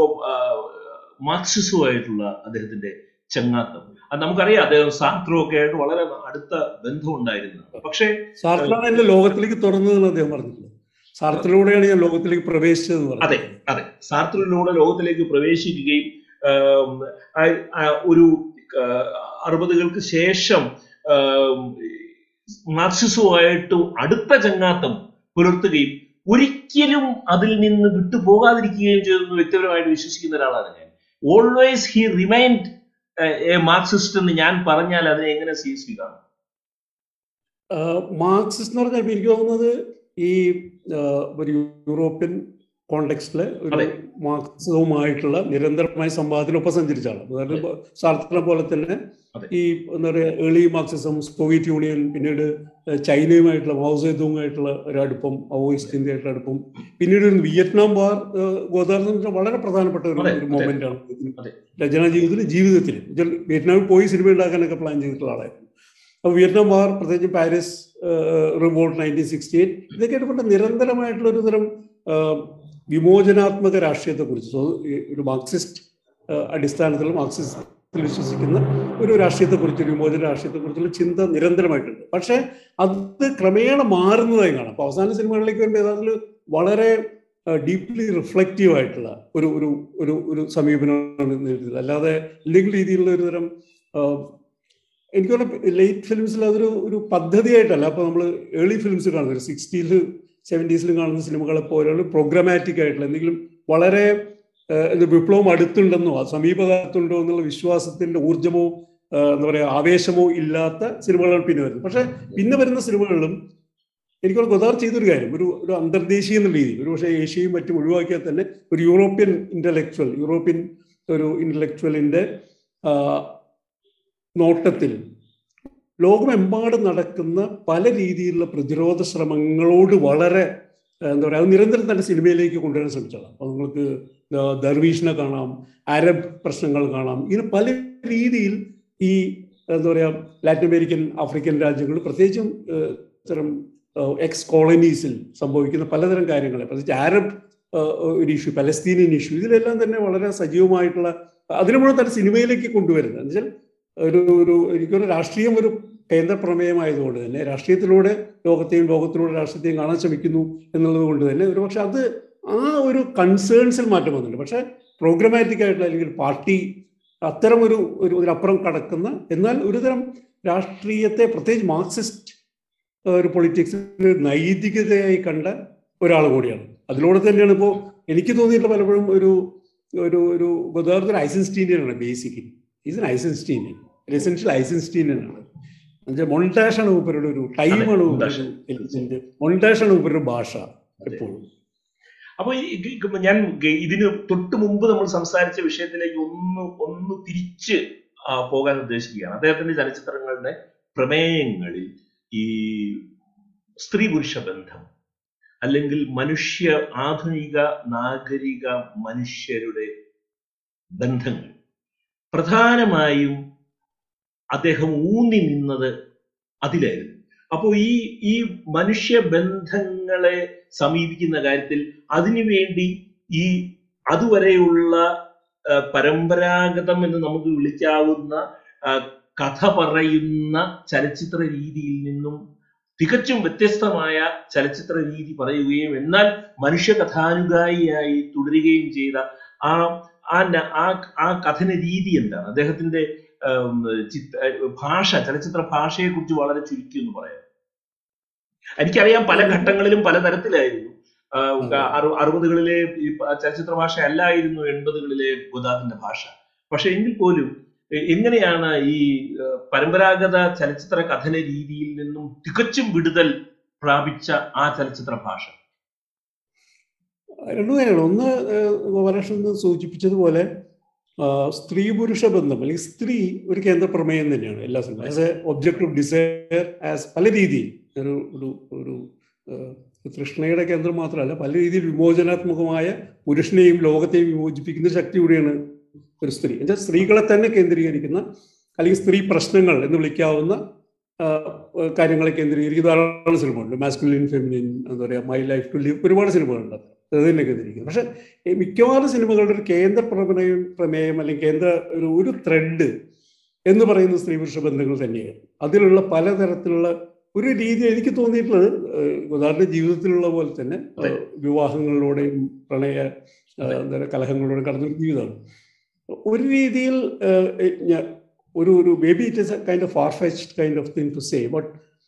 മാർക്സിസവുമായിട്ടുള്ള അദ്ദേഹത്തിന്റെ ചങ്ങാത്തം അത് നമുക്കറിയാം അദ്ദേഹം സാർത്രും ഒക്കെ ആയിട്ട് വളരെ അടുത്ത ബന്ധം ഉണ്ടായിരുന്നതാണ് പക്ഷേ സാർത്രാണ് എന്റെ ലോകത്തിലേക്ക് തുറന്നതെന്ന് അദ്ദേഹം പറഞ്ഞിട്ടുണ്ട് സാർത്തിലൂടെയാണ് ഞാൻ ലോകത്തിലേക്ക് പ്രവേശിച്ചത് അതെ അതെ സാർത്തിലൂടെ ലോകത്തിലേക്ക് പ്രവേശിക്കുകയും ഒരു അറുപതുകൾക്ക് ശേഷം മാർക്സിസവുമായിട്ട് അടുത്ത ചങ്ങാത്തം പുലർത്തുകയും ഒരിക്കലും അതിൽ നിന്ന് വിട്ടുപോകാതിരിക്കുകയും ചെയ്തെന്ന് വ്യക്തിപരമായിട്ട് വിശ്വസിക്കുന്ന ഒരാളാണ് ഞാൻ always he remind a Marxist എന്ന് ഞാൻ പറഞ്ഞാൽ അതിനെ എങ്ങനെ സി എസ് വി കാണും മാർക്സിസ്റ്റ് എന്ന് പറഞ്ഞാൽ ഇപ്പൊ എനിക്ക് തോന്നുന്നത് ഈ ആ, ഒരു യൂറോപ്യൻ കോണ്ടെക്സ്റ്റില് ഒരു അതെ. മാർക്സിസവുമായിട്ടുള്ള നിരന്തരമായ സംവാദത്തിനൊപ്പം സഞ്ചരിച്ച ആളാണ് അതായത് സാർത്തിനെ പോലെ തന്നെ അതെ. ഈ എന്താ പറയുക ഏർലി മാർക്സിസം സോവിയറ്റ് യൂണിയൻ പിന്നീട് ചൈനയുമായിട്ടുള്ള മാവോസേതുവുമായിട്ടുള്ള ഒരു അടുപ്പം മാവോയിസ്റ്റ് ഇന്ത്യയായിട്ടുള്ള അടുപ്പം പിന്നീട് ഒരു വിയറ്റ്നാം വാർ ഗോദാർന്ന് വളരെ പ്രധാനപ്പെട്ട ഒരു അതെ, ഒരു അതെ. മൊമെന്റ് ആണ് അതെ. രചനാ ജീവിതത്തിൽ ജീവിതത്തിൽ എന്നുവെച്ചാൽ വിയറ്റ്നാമിൽ പോയി സിനിമ ഉണ്ടാക്കാനൊക്കെ പ്ലാൻ ചെയ്തിട്ടുള്ള ആളായിരുന്നു അപ്പോൾ വിയറ്റ്നാം വാർ പ്രത്യേകിച്ച് Paris revolt nineteen sixty eight ഇതൊക്കെ ആയിട്ട് നിരന്തരമായിട്ടുള്ള ഒരു തരം ആ, വിമോചനാത്മക രാഷ്ട്രീയത്തെക്കുറിച്ച് സോ ഈ ഒരു മാർക്സിസ്റ്റ് ആ, അടിസ്ഥാനത്തിൽ മാർക്സിസത്തിൽ വിശ്വസിക്കുന്ന ഒരു രാഷ്ട്രീയത്തെക്കുറിച്ച് ഒരു വിമോചന രാഷ്ട്രീയത്തെക്കുറിച്ചുള്ള ചിന്ത നിരന്തരമായിട്ടുണ്ട് പക്ഷേ അത് ക്രമേണ മാറുന്നതായി കാണാം അപ്പോൾ അവസാന സിനിമകളിലേക്ക് വരുമ്പോൾ യഥാർത്ഥത്തിൽ വളരെ ഡീപ്ലി റിഫ്ലക്റ്റീവ് ആയിട്ടുള്ള ഒരു ഒരു ഒരു ഒരു സമീപനമാണ് നേരിട്ടത് അല്ലാതെ എന്തെങ്കിലും രീതിയിലുള്ള ഒരു തരം ആ, എനിക്ക് തോന്നുന്നു ലേറ്റ് ഫിലിംസിൽ അതൊരു ഒരു പദ്ധതിയായിട്ടല്ല അപ്പോൾ നമ്മൾ ഏർലി ഫിലിംസ് കാണുന്നത് ഒരു സിക്സ്റ്റീസിൽ സെവൻറ്റീസിലും കാണുന്ന സിനിമകളെ പോലെയുള്ള പ്രോഗ്രാമാറ്റിക് ആയിട്ടുള്ള എന്തെങ്കിലും വളരെ ഏഹ്, ഇത് വിപ്ലവം അടുത്തുണ്ടെന്നോ അത് സമീപകാലത്തുണ്ടോ എന്നുള്ള വിശ്വാസത്തിന്റെ ഊർജമോ ഏഹ്, എന്താ പറയുക ആവേശമോ ഇല്ലാത്ത സിനിമകളാണ് പിന്നെ വരുന്നത് പക്ഷെ പിന്നെ വരുന്ന സിനിമകളിലും എനിക്കൊരു ഗോദാർ ചെയ്തൊരു കാര്യം ഒരു ഒരു അന്തർദേശീയ എന്ന രീതിയിൽ ഒരു പക്ഷേ ഏഷ്യയും മറ്റും ഒഴിവാക്കിയാൽ തന്നെ ഒരു യൂറോപ്യൻ ഇന്റലക്ച്വൽ യൂറോപ്യൻ ഒരു ഇന്റലക്ച്വലിന്റെ നോട്ടത്തിൽ ലോകമെമ്പാടും നടക്കുന്ന പല രീതിയിലുള്ള പ്രതിരോധ ശ്രമങ്ങളോട് വളരെ ഏഹ്, എന്താ പറയുക അത് നിരന്തരം തന്നെ സിനിമയിലേക്ക് കൊണ്ടുവരാൻ ശ്രമിച്ചതാണ് അപ്പോൾ നിങ്ങൾക്ക് ദ- ദർവീഷിനെ കാണാം അറബ് പ്രശ്നങ്ങൾ കാണാം ഇങ്ങനെ പല രീതിയിൽ ഈ എന്താ പറയുക ലാറ്റിൻ അമേരിക്കൻ ആഫ്രിക്കൻ രാജ്യങ്ങൾ പ്രത്യേകിച്ചും ഏഹ്, ഇത്തരം എക്സ് കോളനീസിൽ സംഭവിക്കുന്ന പലതരം കാര്യങ്ങളെ പ്രത്യേകിച്ച് അറബ് ഏഹ്, ഒരു ഇഷ്യൂ പലസ്തീനിയൻ ഇഷ്യൂ ഇതിലെല്ലാം തന്നെ വളരെ സജീവമായിട്ടുള്ള അതിനു മുഴുവൻ തന്നെ സിനിമയിലേക്ക് കൊണ്ടുവരുന്നത് എന്നുവെച്ചാൽ ഒരു ഒരു എനിക്കൊരു രാഷ്ട്രീയം ഒരു കേന്ദ്ര പ്രമേയമായതുകൊണ്ട് തന്നെ രാഷ്ട്രീയത്തിലൂടെ ലോകത്തെയും ലോകത്തിലൂടെ രാഷ്ട്രീയത്തെയും കാണാൻ ശ്രമിക്കുന്നു എന്നുള്ളത് കൊണ്ട് തന്നെ ഒരു പക്ഷെ അത് ആ ഒരു കൺസേൺസിൽ മാറ്റം വന്നിട്ടുണ്ട് പക്ഷെ പ്രോഗ്രമാറ്റിക് ആയിട്ടുള്ള അല്ലെങ്കിൽ പാർട്ടി അത്തരം ഒരു ഒരു ഇതിനപ്പുറം കടക്കുന്ന എന്നാൽ ഒരുതരം രാഷ്ട്രീയത്തെ പ്രത്യേകിച്ച് മാർക്സിസ്റ്റ് ഏഹ്, ഒരു പൊളിറ്റിക്സിൽ നൈതികതയായി കണ്ട ഒരാൾ കൂടിയാണ് അതിലൂടെ തന്നെയാണ് ഇപ്പോൾ എനിക്ക് തോന്നിയിട്ടുള്ള പലപ്പോഴും ഒരു ഒരു ഒരു യഥാർത്ഥത്തിൽ ഐസൻസ്റ്റീനിയൻ ആണ് ബേസിക്കലി ഈസ് എൻ ഐസൻസ്റ്റീനിയൻ ഒരു എസെൻഷ്യൽ ഐസൻസ്റ്റീനിയൻ ആണ് എന്നുവെച്ചാൽ മൊണ്ടാഷ് ആണ് മൂപ്പരുടെ ഒരു ടൈമാണ് അതെ, മൂപ്പരുടെ ഒരു എലിജന്റ് മൊണ്ടാഷ് ആണ് മൂപ്പരുടെ ഭാഷ എപ്പോഴും അപ്പൊ ഈ- ഈ- ഈ- ഞാൻ ഗ- ഇതിന് തൊട്ട് മുമ്പ് നമ്മൾ സംസാരിച്ച വിഷയത്തിലേക്ക് ഒന്ന് ഒന്ന് തിരിച്ച് ആ, പോകാൻ ഉദ്ദേശിക്കുകയാണ് അദ്ദേഹത്തിന്റെ ചലച്ചിത്രങ്ങളുടെ പ്രമേയങ്ങളിൽ ഈ സ്ത്രീ പുരുഷ ബന്ധം അല്ലെങ്കിൽ മനുഷ്യ ആധുനിക നാഗരിക മനുഷ്യരുടെ ബന്ധങ്ങൾ പ്രധാനമായും അദ്ദേഹം ഊന്നി നിന്നത് അതിലായിരുന്നു അപ്പോൾ ഈ ഈ മനുഷ്യ ബന്ധങ്ങളെ സമീപിക്കുന്ന കാര്യത്തിൽ അതിനുവേണ്ടി ഈ അതുവരെയുള്ള ആ, പരമ്പരാഗതം എന്ന് നമുക്ക് വിളിക്കാവുന്ന ആ, കഥ പറയുന്ന ചലച്ചിത്ര രീതിയിൽ നിന്നും തികച്ചും വ്യത്യസ്തമായ ചലച്ചിത്ര രീതി പറയുകയും എന്നാൽ മനുഷ്യ കഥാനുഗായിയായി തുടരുകയും ചെയ്ത ആ ആ ന- ആ ആ കഥന രീതി എന്താണ് അദ്ദേഹത്തിന്റെ ഉം, ചിത്ര ഭാഷ ചലച്ചിത്ര ഭാഷയെ കുറിച്ച് വളരെ ചുരുക്കി എന്ന് പറയാം എനിക്കറിയാം പല ഘട്ടങ്ങളിലും പലതരത്തിലായിരുന്നു ആ, അതെ. അറു- അറുപതുകളിലെ ഈ പ- ചലച്ചിത്ര ഭാഷ അല്ലായിരുന്നു എൺപതുകളിലെ ഗുദാത്തിന്റെ ഭാഷ പക്ഷെ എങ്കിൽ പോലും എ- എങ്ങനെയാണ് ഈ ഏ, പരമ്പരാഗത ചലച്ചിത്ര കഥന രീതിയിൽ നിന്നും തികച്ചും വിടുതൽ പ്രാപിച്ച ആ ചലച്ചിത്ര ഭാഷ രണ്ടു കാര്യമാണ് ഒന്ന് ഏഹ്, ഗോപാലകൃഷ്ണൻ ഇന്ന് സൂചിപ്പിച്ചതുപോലെ ആ, സ്ത്രീ പുരുഷ ബന്ധം അല്ലെങ്കിൽ സ്ത്രീ ഒരു കേന്ദ്ര പ്രമേയം തന്നെയാണ് എല്ലാ cinema as a object of desire as പല രീതിയിൽ ഒരു ഒരു ഒരു ഏഹ്, തൃഷ്ണയുടെ കേന്ദ്രം മാത്രമല്ല പല രീതിയിൽ വിമോചനാത്മകമായ പുരുഷനെയും ലോകത്തെയും വിമോചിപ്പിക്കുന്ന ഒരു ശക്തി കൂടിയാണ് ഒരു സ്ത്രീ എന്നുവെച്ചാൽ സ്ത്രീകളെ തന്നെ കേന്ദ്രീകരിക്കുന്ന അല്ലെങ്കിൽ സ്ത്രീ പ്രശ്നങ്ങൾ എന്ന് വിളിക്കാവുന്ന ആ, കാര്യങ്ങളെ കേന്ദ്രീകരിക്കുന്ന ധാരാളം സിനിമകളുണ്ട് മാസ്കുലിൻ ഫെമിനിൻ എന്താ പറയുക മൈ ലൈഫ് ടു ലിവ് ഒരുപാട് സിനിമകളുണ്ട് അത് തന്നെ കേന്ദ്രീകരിക്കുന്നത് പക്ഷെ ഈ മിക്കവാറും സിനിമകളുടെ ഒരു കേന്ദ്ര പ്രമേയം പ്രമേയം അല്ലെങ്കിൽ കേന്ദ്ര ഒരു ഒരു ത്രെഡ് എന്ന് പറയുന്ന സ്ത്രീ പുരുഷ ബന്ധങ്ങൾ തന്നെയാണ് അതിലുള്ള പലതരത്തിലുള്ള ഒരു രീതി എനിക്ക് തോന്നിയിട്ടുള്ളത് ഏഹ്, ഉദാഹരണ ജീവിതത്തിലുള്ള പോലെ തന്നെ അതെ. ഏഹ്, വിവാഹങ്ങളിലൂടെയും പ്രണയ ഏഹ്, എന്താ പറയുക കലഹങ്ങളിലൂടെയും കടന്നൊരു ജീവിതമാണ് ഒരു രീതിയിൽ ഏഹ്, ഞാ- ഒരു ഒരു maybe it is a kind of far fetched kind of thing to say but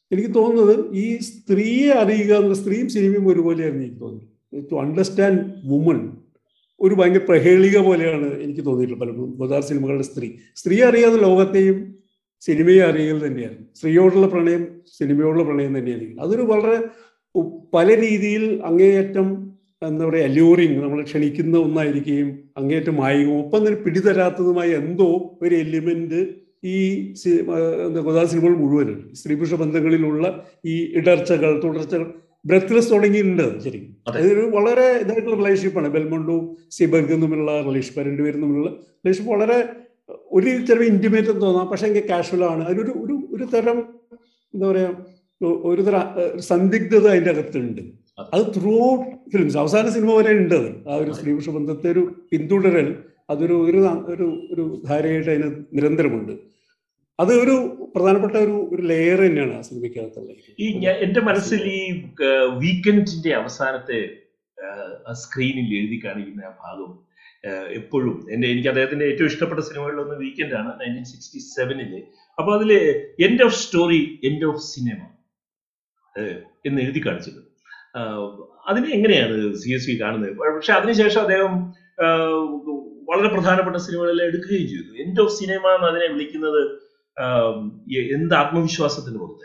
എനിക്ക് തോന്നുന്നത് ഈ സ്ത്രീയെ അറിയുക എന്നുള്ള സ്ത്രീയും സിനിമയും ഒരുപോലെയായിരുന്നു എനിക്ക് തോന്നുന്നത് ടു അണ്ടർസ്റ്റാൻഡ് വുമൺ ഒരു ഭയങ്കര പ്രഹേളിക പോലെയാണ് എനിക്ക് തോന്നിയിട്ടുള്ളത് പലപ്പോഴും ഗോദാർ സിനിമകളുടെ സ്ത്രീ സ്ത്രീ അറിയാതെ ലോകത്തെയും സിനിമയെ അറിയുക തന്നെയാണ് സ്ത്രീയോടുള്ള പ്രണയം സിനിമയോടുള്ള പ്രണയം തന്നെയായിരിക്കും അതൊരു വളരെ ഉ- പല രീതിയിൽ അങ്ങേയറ്റം എന്താ പറയുക അല്യൂറിങ് നമ്മളെ ക്ഷണിക്കുന്ന ഒന്നായിരിക്കുകയും അങ്ങേയറ്റം മായികവും ഒപ്പം തന്നെ പിടിതരാത്തതുമായ എന്തോ ഒരു എലിമെന്റ് ഈ സി- ആ, എന്താ ഗോദാർ സിനിമകൾ മുഴുവനും സ്ത്രീ പുരുഷ ബന്ധങ്ങളിലുള്ള ഈ ഇടർച്ചകൾ തുടർച്ചകൾ ബ്രെത്ത്ലെസ് തുടങ്ങിയിട്ടുണ്ട് ശരിക്കും അതെ. അതൊരു വളരെ ഇതായിട്ടുള്ള റിലേഷൻഷിപ്പാണ് ബെൽമണ്ടും സിബർഗും തമ്മിലുള്ള റിലേഷൻഷിപ്പ് രണ്ടുപേരും തമ്മിലുള്ള റിലേഷൻഷിപ്പ് വളരെ ഒരു ചിലപ്പോൾ ഇന്റിമേറ്റ് എന്ന് തോന്നാം പക്ഷെ എങ്കിൽ കാഷ്വൽ ആണ് അതിനൊരു ഒരു ഒരു തരം എന്താ പറയാ ഒ- ഒരു തരം അഹ്, സന്ദിഗ്ധത അതിൻ്റെ അകത്തുണ്ട് അതെ. അത് ത്രൂ ഔട്ട് ഫിലിംസ് അവസാന സിനിമ വരെ ഉണ്ട് അത് ആ ഒരു സ്ത്രീ പുരുഷ ബന്ധത്തെ ഒരു പിന്തുടരൽ അതൊരു ഒരു ഒരു ഒരു ധാരയായിട്ട് അതിന് നിരന്തരമുണ്ട് അത് ഒരു പ്രധാനപ്പെട്ട ഒരു ഒരു ലെയർ തന്നെയാണ് ആ സിനിമയ്ക്കകത്തുള്ളത് ഈ ഞാൻ- എന്റെ മനസ്സിൽ ഈ വീക്കെൻഡിന്റെ അവസാനത്തെ ആ, സ്ക്രീനിൽ എഴുതി കാണിക്കുന്ന ആ ഭാഗം ആ, എപ്പോഴും എന്റെ എനിക്ക് അദ്ദേഹത്തിന്റെ ഏറ്റവും ഇഷ്ടപ്പെട്ട സിനിമകളിലൊന്ന് വീക്കെൻഡ് ആണ് നയൻറ്റീൻ സിക്സ്റ്റി സെവനില് അപ്പൊ അതില് end of story end of cinema എന്ന് എഴുതി കാണിച്ചത് ആ, അതിനെ എങ്ങനെയാണ് സി എസ് വി കാണുന്നത് പക്ഷെ അതിനുശേഷം അദ്ദേഹം ആ, വളരെ പ്രധാനപ്പെട്ട സിനിമകളെല്ലാം എടുക്കുകയും ചെയ്തു എൻഡ് ഓഫ് സിനിമ എന്ന് അതിനെ വിളിക്കുന്നത് ആ, എ- എന്ത് ആത്മവിശ്വാസത്തിന് പുറത്ത്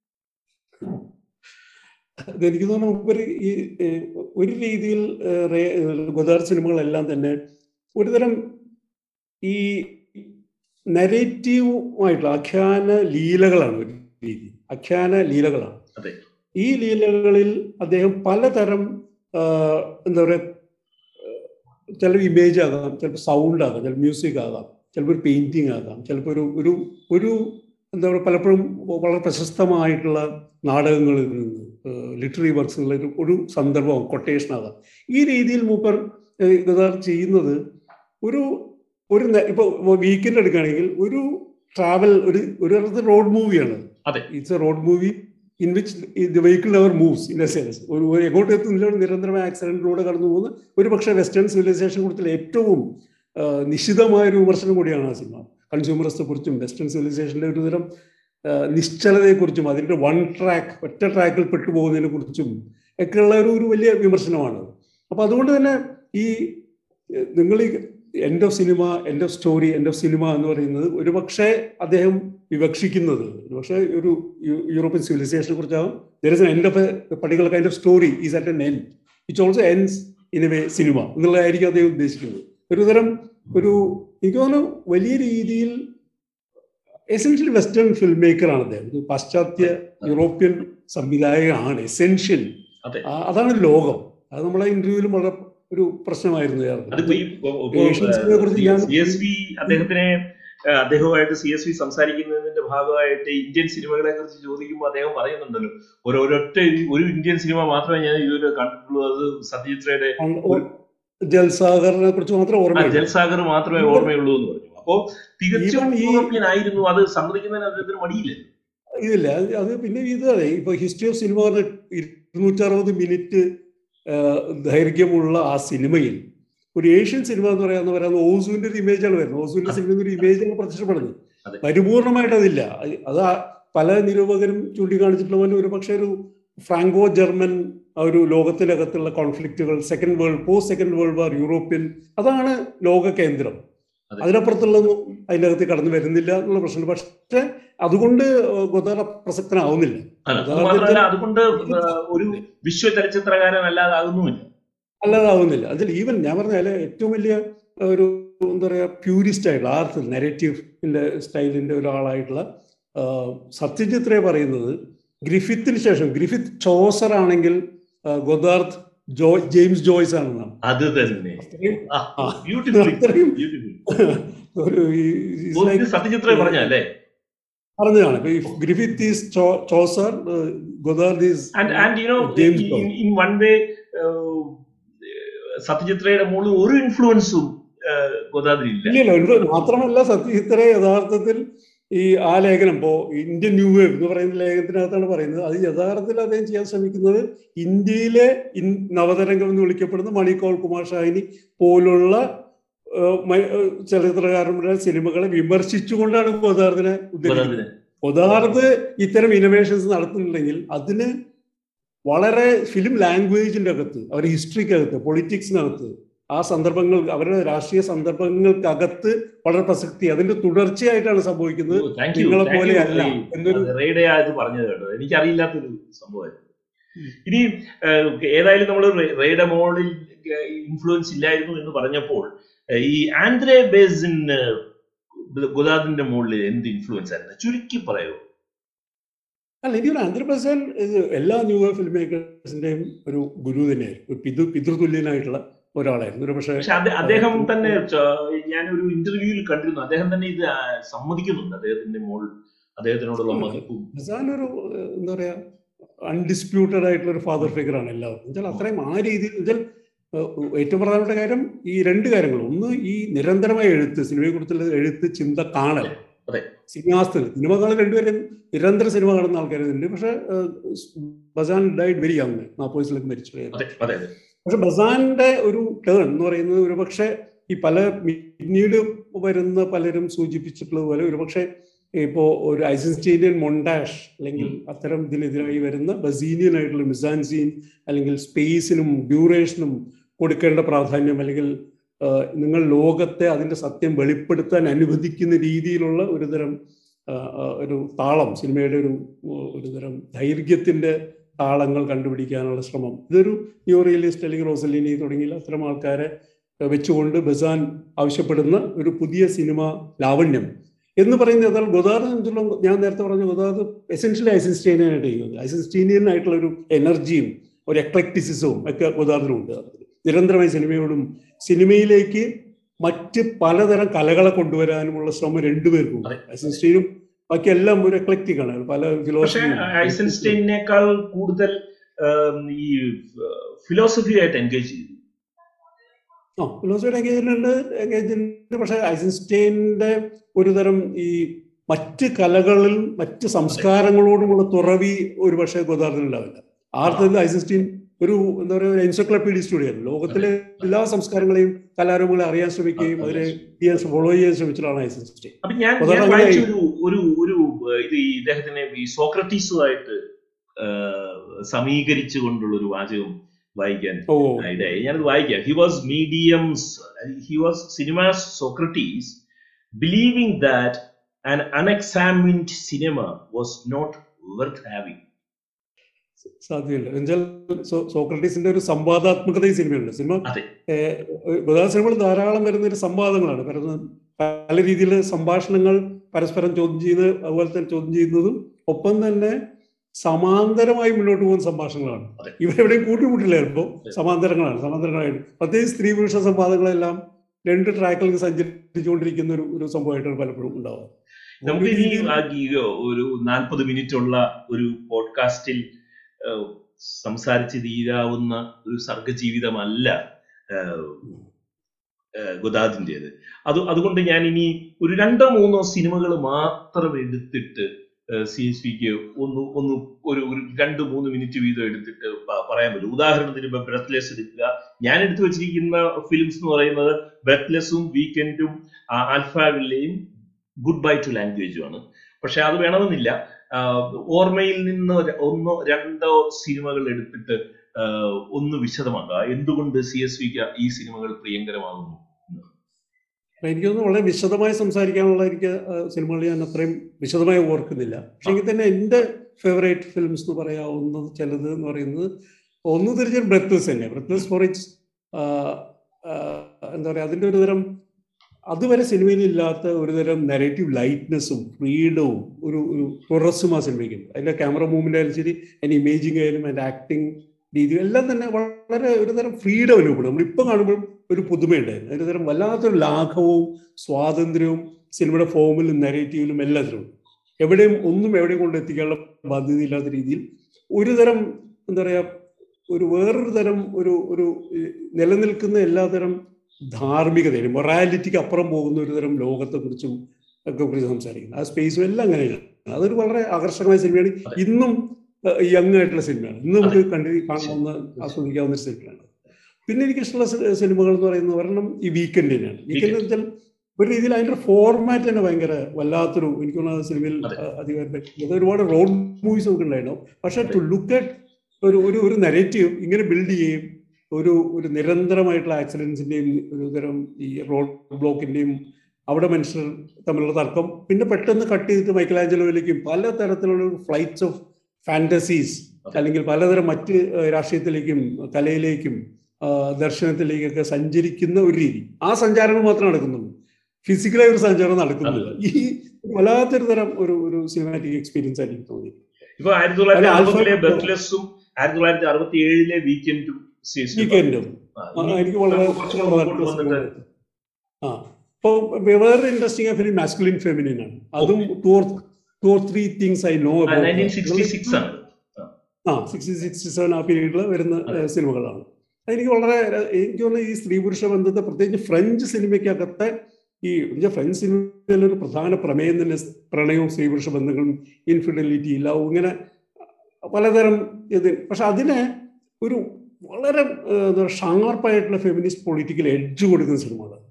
എനിക്ക് തോന്നുന്നു ഒരു ഈ ഏഹ്, ഒരു രീതിയിൽ ഏഹ്, റേ- ഏഹ്, ഗോദാർ സിനിമകളെല്ലാം തന്നെ ഒരുതരം ഈ നരേറ്റീവുമായിട്ടുള്ള ആഖ്യാന ലീലകളാണ് ഒരു രീതി ആഖ്യാന ലീലകളാണ് അതെ. ഈ ലീലകളിൽ അദ്ദേഹം പലതരം ആഹ്, എന്താ പറയുക ചിലപ്പോൾ ഇമേജ് ആകാം ചിലപ്പോൾ സൗണ്ട് ആകാം ചിലപ്പോൾ മ്യൂസിക് ആകാം ചിലപ്പോൾ ഒരു പെയിന്റിങ് ആകാം ചിലപ്പോൾ ഒരു ഒരു ഒരു എന്താ പറയുക പലപ്പോഴും വളരെ പ്രശസ്തമായിട്ടുള്ള നാടകങ്ങളിൽ നിന്ന് ലിറ്റററി വർക്ക്സുകളിൽ ഒരു ഒരു സന്ദർഭം കൊട്ടേഷൻ ആകാം ഈ രീതിയിൽ മൂപ്പർ ഏഹ്, ഗദാർ ചെയ്യുന്നത് ഒരു ഒരു ന- ഇപ്പൊ വീക്കെൻഡ് എടുക്കുകയാണെങ്കിൽ ഒരു ട്രാവൽ ഒരു ഒരു തരത്തിൽ റോഡ് മൂവിയാണ് അതെ. It's a road movie in which the vehicle never moves in a sense ഒരു ഒരു എങ്ങോട്ട് എത്തുന്നില്ല നിരന്തരമായ ആക്സിഡന്റിലൂടെ കടന്നു പോകുന്ന ഒരു പക്ഷേ വെസ്റ്റേൺ സിവിലൈസേഷൻ കൂട്ടത്തിൽ ഏറ്റവും ആ, നിശിതമായ ഒരു വിമർശനം കൂടിയാണ് ആ സിനിമ കൺസ്യൂമറിസത്തെ കുറിച്ചും വെസ്റ്റേൺ സിവിലൈസേഷന്റെ ഒരു തരം ആ, നിശ്ചലതയെക്കുറിച്ചും അതിന്റെ വൺ ട്രാക്ക് ഒറ്റ ട്രാക്കിൽ പെട്ടുപോകുന്നതിനെ കുറിച്ചും ഒക്കെയുള്ള ഒരു ഒരു വലിയ വിമർശനമാണ് അപ്പൊ അതുകൊണ്ട് തന്നെ ഈ എഹ്, നിങ്ങൾ ഈ end of cinema end of story end of cinema എന്ന് പറയുന്നത് ഒരുപക്ഷെ അദ്ദേഹം വിവക്ഷിക്കുന്നത് ഒരുപക്ഷെ ഒരു യു- യൂറോപ്യൻ സിവിലൈസേഷനെ കുറിച്ചാവും there is an end of a particular kind of story is at an end it's also ends in a way cinema എന്നുള്ളതായിരിക്കും അദ്ദേഹം ഉദ്ദേശിക്കുന്നത് ഒരു തരം ഒരു എനിക്ക് തോന്നുന്നു വലിയ രീതിയിൽ എസെൻഷ്യൽ വെസ്റ്റേൺ ഫിൽം മേക്കറാണ് അദ്ദേഹം ഒരു പാശ്ചാത്യ യൂറോപ്യൻ സംവിധായകനാണ് എസെൻഷ്യൽ അതെ. അതാണ് ലോകം അത് നമ്മളെ ഇന്റർവ്യൂവിലും വളരെ ഒരു പ്രശ്നമായിരുന്നു അതിപ്പോ ഈ ഏഷ്യൻസിനെ കുറിച്ച് ഞാൻ- സി എസ് വി അദ്ദേഹത്തിനെ ആ, അദ്ദേഹവുമായിട്ട് സി എസ് വി സംസാരിക്കുന്നതിന്റെ ഭാഗമായിട്ട് ഇന്ത്യൻ സിനിമകളെ കുറിച്ച് ചോദിക്കുമ്പോൾ അദ്ദേഹം പറയുന്നുണ്ടല്ലോ ഒരു ഒരൊറ്റ ഒരു ഇന്ത്യൻ സിനിമ മാത്രമേ ഞാൻ ഇതുവരെ കണ്ടിട്ടുള്ളൂ അത് സത്യജിത്രയുടെ ജൽസാഗറിനെ കുറിച്ച് മാത്രം ആ, ഓർമ്മ ജൽസാഗർ മാത്രമേ ഓർമ്മയുള്ളൂ എന്ന് പറഞ്ഞു അപ്പോ തികച്ചും Even ഈ- യൂറോപ്യൻ ആയിരുന്നു അത് സമ്മതിക്കുന്നതിന് അദ്ദേഹത്തിന് മടിയില്ല ഇതില്ല അത് അത് പിന്നെ ഇത് അതെ ഇപ്പൊ ഹിസ്റ്ററി ഓഫ് സിനിമ പറഞ്ഞ ഇരുന്നൂറ്ററുപത് മിനിറ്റ് ദൈർഘ്യമുള്ള ആ സിനിമയിൽ ഒരു ഏഷ്യൻ സിനിമ എന്ന് പറയാന്ന് പറയുന്നത് ഓസുവിന്റെ ഒരു ഇമേജാണ് വരുന്നത് ഓസുവിന്റെ സിനിമയിൽ ഒരു ഇമേജാണ് പ്രത്യക്ഷപ്പെടുന്നത് അതെ. പരിപൂർണമായിട്ട് അതില്ല അത് അത് ആ പല നിരൂപകരും ചൂണ്ടിക്കാണിച്ചിട്ടുള്ള പോലെ ഒരു പക്ഷേ ഒരു ഫ്രാങ്കോ ജർമ്മൻ ആ ഒരു ലോകത്തിനകത്തുള്ള കോൺഫ്ലിക്റ്റുകൾ second world post second world war European അതാണ് ലോക കേന്ദ്രം അതെ. അതിനപ്പുറത്തുള്ളതൊന്നും അതിൻ്റെ അകത്ത് കടന്നു വരുന്നില്ല എന്നുള്ള പ്രശ്നം പക്ഷെ അതുകൊണ്ട് ഗോദാർ പ്രസക്തനാവുന്നില്ല അല്ല അത് അതായത് മാത്രമല്ല അതുകൊണ്ട് ആ, ഒരു വിശ്വ ചലച്ചിത്രകാരൻ അല്ലാതാകുന്നുമില്ല അല്ലാതാവുന്നില്ല അതിൽ ഈവൻ ഞാൻ പറഞ്ഞാല് ഏറ്റവും വലിയ ഒരു എന്താ പറയുക പ്യൂരിസ്റ്റ് ആയിട്ടുള്ള ആർട്ട് നെറേറ്റീവിന്റെ സ്റ്റൈലിന്റെ ഒരാളായിട്ടുള്ള ആ, സത്യജിത് റേ പറയുന്നത് ഗ്രിഫിത്തിന് ശേഷം ഗ്രിഫിത്ത് ചോസർ ആണെങ്കിൽ ആ, ഗോദാർത്ത് ജോ ജെയിംസ് ജോയ്സ് ആണെന്നാണ് അത് തന്നെ അത്രയും ആ. ബ്യൂട്ടിഫുൾ അത്രയും ബ്യൂട്ടിഫുൾ ഒരു ഈ- it's like സത്യജിത്ര പറഞ്ഞല്ലേ പറഞ്ഞതാണ് ഇപ്പൊ ഈ Griffith is Chaucer Godard is and and you know James Bond. In one way സത്യജിത്രയുടെ മുകളിൽ ഒരു ഇൻഫ്ലുവൻസും ഗോദാവരിയില്ല ഇല്ലല്ലോ ഇത് മാത്രമല്ല സത്യജിത്ര യഥാർത്ഥത്തിൽ ഈ ആ ലേഖനം ഇപ്പോ ഇന്ത്യൻ ന്യൂ വേവ് എന്ന് പറയുന്ന ലേഖനത്തിനകത്താണ് പറയുന്നത് അത് യഥാർത്ഥത്തിൽ അദ്ദേഹം ചെയ്യാൻ ശ്രമിക്കുന്നത് ഇന്ത്യയിലെ ഇൻ നവതരംഗം എന്ന് വിളിക്കപ്പെടുന്ന മണിക്കോൾ കുമാർ ഷാഹിനി പോലുള്ള ഏഹ്, മ- ഏഹ്, ചലച്ചിത്രകാരന്മാരുടെ സിനിമകളെ വിമർശിച്ചുകൊണ്ടാണ് ഗോദാർദിനെ ഉദ്ധരിക്കുന്നത് ഗോദാവരിനെ ഗോദാർദ് ഇത്തരം ഇന്നോവേഷൻസ് നടത്തുന്നുണ്ടെങ്കിൽ അതിന് വളരെ ഫിലിം ലാംഗ്വേജിന്റെ അകത്ത് അവരുടെ ഹിസ്റ്ററിക്കകത്ത് പൊളിറ്റിക്സിനകത്ത് ആ സന്ദർഭങ്ങൾ അവരുടെ രാഷ്ട്രീയ സന്ദർഭങ്ങൾക്കകത്ത് വളരെ പ്രസക്തി അതിന്റെ തുടർച്ചയായിട്ടാണ് സംഭവിക്കുന്നത് താങ്ക് യു നിങ്ങളെ പോലെയല്ല എന്നൊരു റെയ്ഡേ ആയത് പറഞ്ഞത് കേട്ടോ എനിക്കറിയില്ലാത്തൊരു സംഭവമായിരുന്നു ഇനി ഏഹ്, ഏതായാലും നമ്മൾ റെയ്ഡ മോളിൽ ഇൻഫ്ലുവൻസ് ഇല്ലായിരുന്നു എന്ന് പറഞ്ഞപ്പോൾ ഏഹ്, ഈ ആന്ധ്രേ ബേസിൻ ഗുദാദിന്റെ മുകളിൽ എന്ത് ഇൻഫ്ലുവൻസ് ആയിരുന്നു ചുരുക്കി പറയൂ അല്ല എനിക്കൊരു ആന്ധ്രാപ്രദേശ് ഇത് എല്ലാ ന്യൂ ഫിലിം മേക്കേഴ്സിന്റെയും ഒരു ഗുരു തന്നെയായിരുന്നു ഒരു പിതൃ പിതൃതുല്യനായിട്ടുള്ള ഒരാളായിരുന്നു ഒരു പക്ഷേ പക്ഷെ അത് അദ്ദേഹം തന്നെ ച- ഞാനൊരു ഇന്റർവ്യൂവിൽ കണ്ടിരുന്നു അദ്ദേഹം തന്നെ ഇത് ആ, സമ്മതിക്കുന്നുണ്ട് അദ്ദേഹത്തിന്റെ മോൾ അദ്ദേഹത്തിനോടുള്ള മതിപ്പും ബസാൻ ഒരു ഏഹ്, എന്താ പറയാ അൺഡിസ്പ്യൂട്ടഡ് ആയിട്ടുള്ള ഒരു ഫാദർ ഫിഗർ ആണ് എല്ലാവർക്കും എന്നുവെച്ചാൽ അത്രയും ആ രീതിയിൽ എന്നുവെച്ചാൽ ഏഹ്, ഏറ്റവും പ്രധാനപ്പെട്ട കാര്യം ഈ രണ്ട് കാര്യങ്ങൾ ഒന്ന് ഈ നിരന്തരമായ എഴുത്ത് സിനിമയെ കുറിച്ചുള്ള എഴുത്ത് ചിന്ത കാണൽ അതെ. സിനിമാസ്തൽ സിനിമ കാണാൻ രണ്ടുപേരും നിരന്തരം സിനിമ കാണുന്ന ആൾക്കാരുണ്ട് പക്ഷെ ബസാൻ ഡൈഡ് വെരി യങ് നാൽപ്പത് വയസ്സിലേക്ക് മരിച്ചു പോയത് അതെ അതെ അതെ പക്ഷെ ബസാന്റെ ഒരു ടേൺ എന്ന് പറയുന്നത് ഒരുപക്ഷെ ഈ പല പിന്നീട് വരുന്ന പലരും സൂചിപ്പിച്ചിട്ടുള്ളത് പോലെ ഒരുപക്ഷെ ഇപ്പോ ഒരു ഐസൻസ്റ്റീനിയൻ മൊണ്ടാഷ് അല്ലെങ്കിൽ അത്തരം ഇതിനെതിരായി വരുന്ന ബസീനിയൻ ആയിട്ടുള്ള മിസാൻസീൻ അല്ലെങ്കിൽ സ്പേസിനും ഡ്യൂറേഷനും കൊടുക്കേണ്ട പ്രാധാന്യം അല്ലെങ്കിൽ ആ, നിങ്ങൾ ലോകത്തെ അതിന്റെ സത്യം വെളിപ്പെടുത്താൻ അനുവദിക്കുന്ന രീതിയിലുള്ള ഒരുതരം ആ, ആ, ഒരു താളം സിനിമയുടെ ഒരു ഒരുതരം ദൈർഘ്യത്തിന്റെ താളങ്ങൾ കണ്ടുപിടിക്കാനുള്ള ശ്രമം ഇതൊരു ന്യൂ റിയലിസ്റ്റ് അല്ലെങ്കിൽ റോസലിനി തുടങ്ങിയ അത്തരം ആൾക്കാരെ വെച്ചുകൊണ്ട് ബസാൻ ആവശ്യപ്പെടുന്ന ഒരു പുതിയ സിനിമ ലാവണ്യം എന്ന് പറയുന്നത് എന്നാൽ ഗൊദാർഡ് ഞാൻ നേരത്തെ പറഞ്ഞ ഗൊദാർഡ് എസെൻഷ്യലി ഐസൻസ്റ്റീനിയനായിട്ട് ചെയ്യുന്നത് ഐസൻസ്റ്റീനിയൻ ആയിട്ടുള്ള ഒരു എനർജിയും ഒരു എക്ലക്ടിസിസവും ഒക്കെ ഗൊദാർഡിനുണ്ട് നിരന്തരമായി സിനിമയോടും സിനിമയിലേക്ക് മറ്റ് പലതരം കലകളെ കൊണ്ടുവരാനുമുള്ള ശ്രമം രണ്ടുപേർക്കും അതെ. ഐസൻസ്റ്റീനും ബാക്കിയെല്ലാം ഒരു എക്ലക്റ്റിക് ആണ് പല പക്ഷെ ഫിലോസഫി ഐസൻസ്റ്റൈനേക്കാൾ കൂടുതൽ ഉം, ഈ ഫിലോസഫി ആയിട്ട് എൻഗേജ് ചെയ്തു ആ ഫിലോസഫിയുടെ എൻഗേജ്മെന്റ് എൻഗേജ്മെന്റ് പക്ഷെ ഐസൻസ്റ്റൈൻ്റെ ഒരു തരം ഈ മറ്റ് കലകളിൽ മറ്റ് സംസ്കാരങ്ങളോടുമുള്ള തുറവി ഒരു പക്ഷേ ഗോദാർദിനുണ്ടാവില്ല ആർത്ഥത്തിൽ ഐസൻസ്റ്റൈൻ ഒരു എന്താ പറയുക ഒരു എൻസൈക്ലോപീഡിയ കൂടിയാണ് ലോകത്തിലെ എല്ലാ സംസ്കാരങ്ങളെയും കലാരൂപങ്ങളെ അറിയാൻ ശ്രമിക്കുകയും അതിനെ ചെയ്യാൻ ഫോളോ ചെയ്യാൻ ശ്രമിച്ചിട്ടാണ് ഐസൻസ്റ്റൈൻ അപ്പൊ ഞാൻ അതാണ് ഞാൻ അങ്ങനെ വായിച്ച ഒരു ഒരു ഒരു ഏഹ്, ഇത് ഈ ഇദ്ദേഹത്തിനെ ഈ സോക്രട്ടീസുമായിട്ട് സമീകരിച്ചു കൊണ്ടുള്ള ഒരു വാചകം വായിക്കാൻ ഓ ഇടയായി ഞാനത് വായിക്കാം he was mediums he was cinema's Socrates believing that an unexamined cinema was not worth having സാധ്യതയുണ്ട് എന്നുവെച്ചാൽ സോ- സോക്രട്ടീസിന്റെ ഒരു സംവാദാത്മകത ഈ സിനിമയുണ്ട് സിനിമ അതെ. ഗോദാ സിനിമകൾ ധാരാളം വരുന്ന ഒരു സംവാദങ്ങളാണ് വരുന്ന പല രീതിയിൽ സംഭാഷണങ്ങൾ പരസ്പരം ചോദ്യം ചെയ്യുന്നത് അതുപോലെ തന്നെ ചോദ്യം ചെയ്യുന്നതും ഒപ്പം തന്നെ സമാന്തരമായി മുന്നോട്ട് പോകുന്ന സംഭാഷണങ്ങളാണ് അതെ. ഇവരെവിടെയും കൂട്ടിമുട്ടില്ല ചിലപ്പോൾ അതെ. സമാന്തരങ്ങളാണ് സമാന്തരങ്ങളായിട്ട് പ്രത്യേകിച്ച് സ്ത്രീ പുരുഷ സംവാദങ്ങളെല്ലാം രണ്ട് ട്രാക്കിൽ സഞ്ചരിച്ചുകൊണ്ടിരിക്കുന്ന ഒരു ഒരു സംഭവമായിട്ടാണ് പലപ്പോഴും ഉണ്ടാവുക നമുക്ക് ഒരു ഇനി രീതിയിൽ- ആ ഈ ഒരു നാൽപ്പത് മിനിറ്റ് ഉള്ള ഒരു പോഡ്കാസ്റ്റിൽ ഏഹ്, സംസാരിച്ച് തീരാവുന്ന ഒരു സർഗജീവിതമല്ല ഏഹ്, ഏഹ്, ഗുദാദിൻ്റെത് അത് അതുകൊണ്ട് ഞാൻ ഇനി ഒരു രണ്ടോ മൂന്നോ സിനിമകൾ മാത്രം എടുത്തിട്ട് സി എസ് പിക്ക് ഒന്ന് ഒന്ന് ഒരു ഒരു രണ്ട് മൂന്ന് മിനിറ്റ് വീതം എടുത്തിട്ട് പ- പറയാൻ പറ്റും ഉദാഹരണത്തിന് ഇപ്പൊ ബ്രെത്ത്ലെസ് എടുക്കുക ഞാൻ എടുത്തു വെച്ചിരിക്കുന്ന ഫിലിംസ് എന്ന് പറയുന്നത് ബ്രെത്ത്ലെസ്സും വീക്കെൻഡും ആൽഫാവിലെയും ഗുഡ് ബൈ ടു ലാംഗ്വേജുമാണ് പക്ഷെ അത് വേണമെന്നില്ല ആഹ് ഓർമ്മയിൽ നിന്ന് ഒരു- ഒന്നോ രണ്ടോ സിനിമകൾ എടുത്തിട്ട് ആഹ് ഒന്ന് വിശദമാക്കുക എന്തുകൊണ്ട് സി എസ് വിക്ക് ഈ സിനിമകൾ പ്രിയങ്കരമാകുന്നു അപ്പൊ എനിക്ക് തോന്നുന്നു വളരെ വിശദമായി സംസാരിക്കാനുള്ള എനിക്ക് ആ, സിനിമകൾ ഞാൻ അത്രയും വിശദമായി ഓർക്കുന്നില്ല പക്ഷെ എങ്കിൽ തന്നെ എൻ്റെ ഫേവറേറ്റ് ഫിലിംസ് എന്ന് പറയാവുന്നത് ചിലത് എന്ന് പറയുന്നത് ഒന്ന് തീർച്ചയായും ബ്രെത്ത്ലെസ് തന്നെ ബ്രെത്ത്ലെസ് ഫോർ ഇറ്റ്സ് എന്താ പറയുക അതിൻ്റെ ഒരു തരം അതുവരെ സിനിമയിൽ ഇല്ലാത്ത ഒരു തരം നെറേറ്റീവ് ലൈറ്റ്നെസ്സും ഫ്രീഡവും ഒരു ഒരു തുറസ്സും ആ സിനിമയ്ക്കുണ്ട് അതിൻ്റെ ക്യാമറ മൂവ്മെൻ്റ് ആയാലും ശരി അതിൻ്റെ ഇമേജിങ് ആയാലും അതിൻ്റെ ആക്ടിങ് രീതി എല്ലാം തന്നെ വളരെ ഒരു തരം ഫ്രീഡം അനുഭവപ്പെടും നമ്മളിപ്പോൾ കാണുമ്പോഴും ഒരു പുതുമയുണ്ടായിരുന്നു അതിന് തരം വല്ലാത്തൊരു ലാഘവവും സ്വാതന്ത്ര്യവും സിനിമയുടെ ഫോമിലും നെറേറ്റീവിലും എല്ലാത്തിലും ഉണ്ട്. എവിടെയും ഒന്നും എവിടെയും കൊണ്ട് എത്തിക്കാനുള്ള ബാധ്യതയില്ലാത്ത രീതിയിൽ ഒരു തരം എന്താ പറയുക ഒരു വേറൊരു തരം ഒരു ഒരു ഏഹ്, നിലനിൽക്കുന്ന എല്ലാതരം ധാർമ്മികതയും മൊറാലിറ്റിക്ക് അപ്പുറം പോകുന്ന ഒരു തരം ലോകത്തെക്കുറിച്ചും ഒക്കെ കുറിച്ച് സംസാരിക്കുന്നത് ആ സ്പേസും എല്ലാം അങ്ങനെയാണ് അതൊരു വളരെ ആകർഷകമായ സിനിമയാണ് ഇന്നും യങ് ആയിട്ടുള്ള സിനിമയാണ് ഇന്ന് നമുക്ക് കണ്ടി കാണാവുന്ന ആസ്വദിക്കാവുന്ന ഒരു സിനിമയാണ് പിന്നെ എനിക്ക് ഇഷ്ടമുള്ള സി- സിനിമകൾ എന്ന് പറയുന്നത് ഒരെണ്ണം ഈ വീക്കെൻഡ് തന്നെയാണ് വീക്കെൻഡ് എന്ന് വെച്ചാൽ ഒരു രീതിയിൽ അതിന്റെ ഫോർമാറ്റ് തന്നെ ഭയങ്കര വല്ലാത്തൊരു എനിക്ക് തോന്നുന്നത് സിനിമയിൽ അതെ. അധികം ഇത് ഒരുപാട് റോഡ് മൂവീസ് ഒക്കെ ഉണ്ടായിരുന്നു പക്ഷെ ടു ലുക്ക് അറ്റ് ഒരു ഒരു ഒരു നെറേറ്റീവ് ഇങ്ങനെ ബിൽഡ് ചെയ്യും ഒരു ഒരു നിരന്തരമായിട്ടുള്ള ആക്സിഡൻസിന്റെയും ഒരു തരം ഈ റോഡ് ബ്ലോക്കിന്റെയും അവിടെ മനുഷ്യർ തമ്മിലുള്ള തർക്കം പിന്നെ പെട്ടെന്ന് കട്ട് ചെയ്തിട്ട് മൈക്കലാഞ്ചലോയിലേക്കും പല തരത്തിലുള്ള ഫ്ലൈറ്റ്സ് ഓഫ് ഫാന്റസീസ് അല്ലെങ്കിൽ പലതരം മറ്റ് ഏഹ്, രാഷ്ട്രീയത്തിലേക്കും കലയിലേക്കും ആ, ദർശനത്തിലേക്കൊക്കെ സഞ്ചരിക്കുന്ന ഒരു രീതി ആ സഞ്ചാരങ്ങൾ മാത്രം നടക്കുന്നുള്ളൂ ഫിസിക്കലായ ഒരു സഞ്ചാരം നടക്കുന്നില്ല ഈ വല്ലാത്തൊരു തരം ഒരു ഒരു സിനിമാറ്റിക് എക്സ്പീരിയൻസ് ആയിട്ട് എനിക്ക് തോന്നി ഇപ്പൊ ആയിരത്തി തൊള്ളായിരത്തി അല്ല, അറുപതിലെ ആൽഫ- ബെത്ത്ലെസ്സും ആയിരത്തി തൊള്ളായിരത്തി അറുപത്തി ഏഴിലെ വീക്കെൻഡും വീക്കെൻഡും എനിക്ക് വളരെ വന്നിട്ട് ആ അപ്പോൾ വേറെ ഇൻട്രസ്റ്റിംഗ് ഫിലിം മാസ്കുലിൻ ഫെമിനിൻ ആണ് അതും two or two or three things I know nineteen sixty six ആണ് ആ സിക്സ്റ്റി സിക്സ്റ്റി സെവൻ ആ പീരീഡിൽ വരുന്ന അതെ. ഏഹ്, സിനിമകളാണ് എനിക്ക് വളരെ ര- എനിക്ക് തോന്നുന്നു ഈ സ്ത്രീ പുരുഷ ബന്ധത്തെ പ്രത്യേകിച്ച് ഫ്രഞ്ച് സിനിമയ്ക്കകത്തെ ഈ എന്നുവെച്ചാൽ ഫ്രഞ്ച് സിനിമയിലെ ഒരു പ്രധാന പ്രമേയം തന്നെ സ് പ്രണയവും സ്ത്രീ പുരുഷ ബന്ധങ്ങളും ഇൻഫിഡലിറ്റി ലവ് ഇങ്ങനെ പലതരം ഇത് പക്ഷെ അതിനെ ഒരു വളരെ ഏഹ്, എന്താ പറയുക ഷാർപ്പായിട്ടുള്ള ഫെമിനിസ്റ്റ് പൊളിറ്റിക്കൽ എഡ്ജ് കൊടുക്കുന്ന സിനിമകളാണ്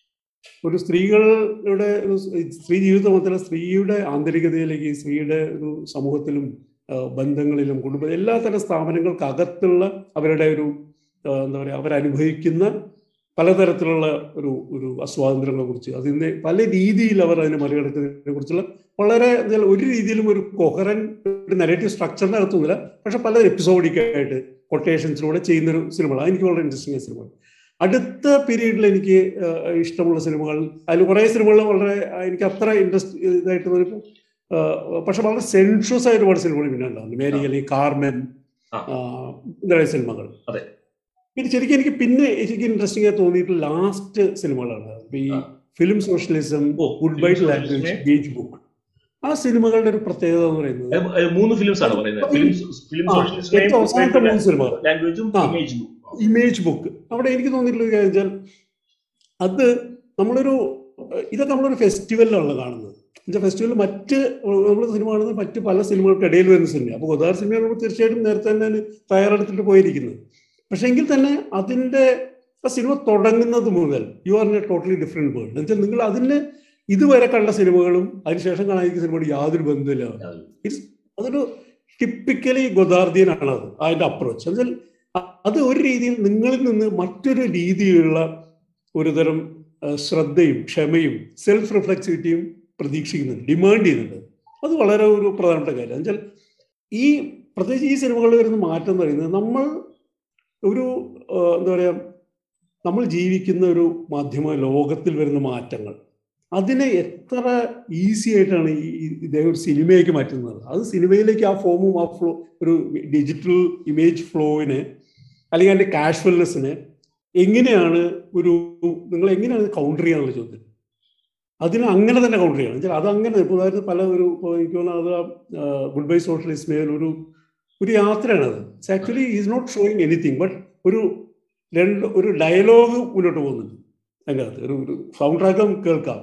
ഒരു സ്ത്രീകളുടെ ഒരു സ്ത്രീ ജീവിതം മാത്രമല്ല സ്ത്രീയുടെ ആന്തരികതയിലേക്ക് സ്ത്രീയുടെ ഒരു സമൂഹത്തിലും ആ, ബന്ധങ്ങളിലും കുടുംബ എല്ലാ തരം സ്ഥാപനങ്ങൾക്കകത്തുള്ള അവരുടെ ഒരു ആ, എന്താ പറയുക അവരനുഭവിക്കുന്ന പലതരത്തിലുള്ള ഒരു ഒരു അസ്വാതന്ത്ര്യങ്ങളെ കുറിച്ച് അതിനെ പല രീതിയിൽ അവർ അതിനെ മറികടക്കുന്നതിനെ കുറിച്ചുള്ള വളരെ എന്താ ഒരു രീതിയിലും ഒരു കൊഹറൻ ഒരു നെഗറ്റീവ് സ്ട്രക്ചറിന്റെ അകത്തൊന്നുമില്ല പക്ഷെ പല എപ്പിസോഡിക്കായിട്ട് കൊട്ടേഷൻസിലൂടെ ചെയ്യുന്നൊരു സിനിമകളാണ് എനിക്ക് വളരെ ഇൻട്രസ്റ്റിംഗ് ആയ സിനിമകൾ അടുത്ത പീരീഡിൽ എനിക്ക് ആ, ഇഷ്ടമുള്ള സിനിമകൾ അതിൽ കുറേ സിനിമകൾ വളരെ ആ, എനിക്ക് അത്ര ഇൻട്രസ്റ്റ് ഇതായിട്ട് തോന്നിയപ്പോൾ ആ, പക്ഷെ വളരെ സെൻഷ്യസ് ആയ ഒരുപാട് സിനിമകൾ പിന്നെ ഉണ്ടാകുന്നു മേരി അല്ലെങ്കിൽ കാർമെൻ ആ. ആ, ഇങ്ങനെയുള്ള സിനിമകൾ അതെ. പിന്നെ ശരിക്കും എനിക്ക് പിന്നെ എനിക്ക് ഇൻട്രസ്റ്റിംഗ് ആയി തോന്നിയിട്ട് ലാസ്റ്റ് സിനിമകളാണ് ഇപ്പൊ ഈ ആ. ഫിലിം സോഷ്യലിസം ഓ, good film bye socialism. Language ഗേജ് ബുക്ക് ആ സിനിമകളുടെ ഒരു പ്രത്യേകത എന്ന് പറയുന്നത് ഏ, ഏ, മൂന്ന് ഫിലിംസ് ആണ് പറയുന്നത് ഫിലിം ഫിലിം ആ, ഏറ്റവും അവസാനത്തെ മൂന്ന് സിനിമകൾ ലാംഗ്വേജും ആ. ഇമേജും ഇമേജ് ബുക്ക് അവിടെ എനിക്ക് തോന്നിയിട്ടുള്ള ഒരു കാര്യം വെച്ചാൽ അത് നമ്മളൊരു ഇതൊക്കെ നമ്മളൊരു ഫെസ്റ്റിവലിലാണ് കാണുന്നത് എന്നുവെച്ചാൽ ഫെസ്റ്റിവലിൽ മറ്റ് നമ്മൾ സിനിമ കാണുന്നത് മറ്റ് പല സിനിമകൾക്കിടയിൽ വരുന്ന സിനിമ അപ്പോൾ ഗോദാർ സിനിമ നമ്മൾ തീർച്ചയായിട്ടും നേരത്തെ തന്നെ തയ്യാറെടുത്തിട്ട് പോയിരിക്കുന്നത് പക്ഷേ എങ്കിൽ തന്നെ അതിൻ്റെ ആ സിനിമ തുടങ്ങുന്നത് മുതൽ you are a totally different world എന്നുവെച്ചാൽ നിങ്ങൾ അതിന് ഇതുവരെ കണ്ട സിനിമകളും അതിനുശേഷം കാണാതിരിക്കുന്ന സിനിമയോട് യാതൊരു ബന്ധമില്ല അതൊരു ടിപ്പിക്കലി ഗൊദാർദിയനാണ് അത് അതിന്റെ അപ്രോച്ച് എന്നുവെച്ചാൽ അ- അത് ഒരു രീതിയിൽ നിങ്ങളിൽ നിന്ന് മറ്റൊരു രീതിയിലുള്ള ഒരു തരം ആ, ശ്രദ്ധയും ക്ഷമയും സെൽഫ് റിഫ്ലെക്സിവിറ്റിയും പ്രതീക്ഷിക്കുന്നുണ്ട് ഡിമാൻഡ് ചെയ്യുന്നുണ്ട് അത് വളരെ ഒരു പ്രധാനപ്പെട്ട കാര്യം എന്നുവെച്ചാൽ ഈ പ്രത്യേകിച്ച് ഈ സിനിമകളിൽ വരുന്ന മാറ്റം എന്ന് പറയുന്നത് നമ്മൾ ഒരു ആ, എന്താ പറയുക നമ്മൾ ജീവിക്കുന്ന ഒരു മാധ്യമ ലോകത്തിൽ വരുന്ന മാറ്റങ്ങൾ അതിനെ എത്ര ഈസി ആയിട്ടാണ് ഈ ഈ ഇദ്ദേഹം ഒരു സിനിമയിലേക്ക് മാറ്റുന്നത് അത് സിനിമയിലേക്ക് ആ ഫോമും ആ ഫ്ലോ ഒരു ഡിജിറ്റൽ ഇമേജ് ഫ്ലോവിനെ അല്ലെങ്കിൽ അതിന്റെ കാഷ്വൽനെസ്സിനെ എങ്ങനെയാണ് ഒരു നിങ്ങൾ എങ്ങനെയാണ് കൗണ്ടർ ചെയ്യാന്നുള്ള ചോദ്യം അതിന് അങ്ങനെ തന്നെ കൗണ്ടർ ചെയ്യണം എന്നുവെച്ചാൽ അത് അങ്ങനെ ഇപ്പോൾ അതായത് പല ഒരു ഇപ്പോൾ എനിക്ക് തോന്നുന്നത് അത് ഗുഡ് ബൈ സോഷ്യലിസ്മേൽ ഒരു ഒരു യാത്രയാണ് അത് actually is not showing anything but ഒരു രണ്ട് ഒരു ഡയലോഗ് മുന്നോട്ട് പോകുന്നുണ്ട് അതിൻ്റെ അകത്ത് ഒരു ഒരു സൗണ്ട് ട്രാക്ക് നമുക്ക് കേൾക്കാം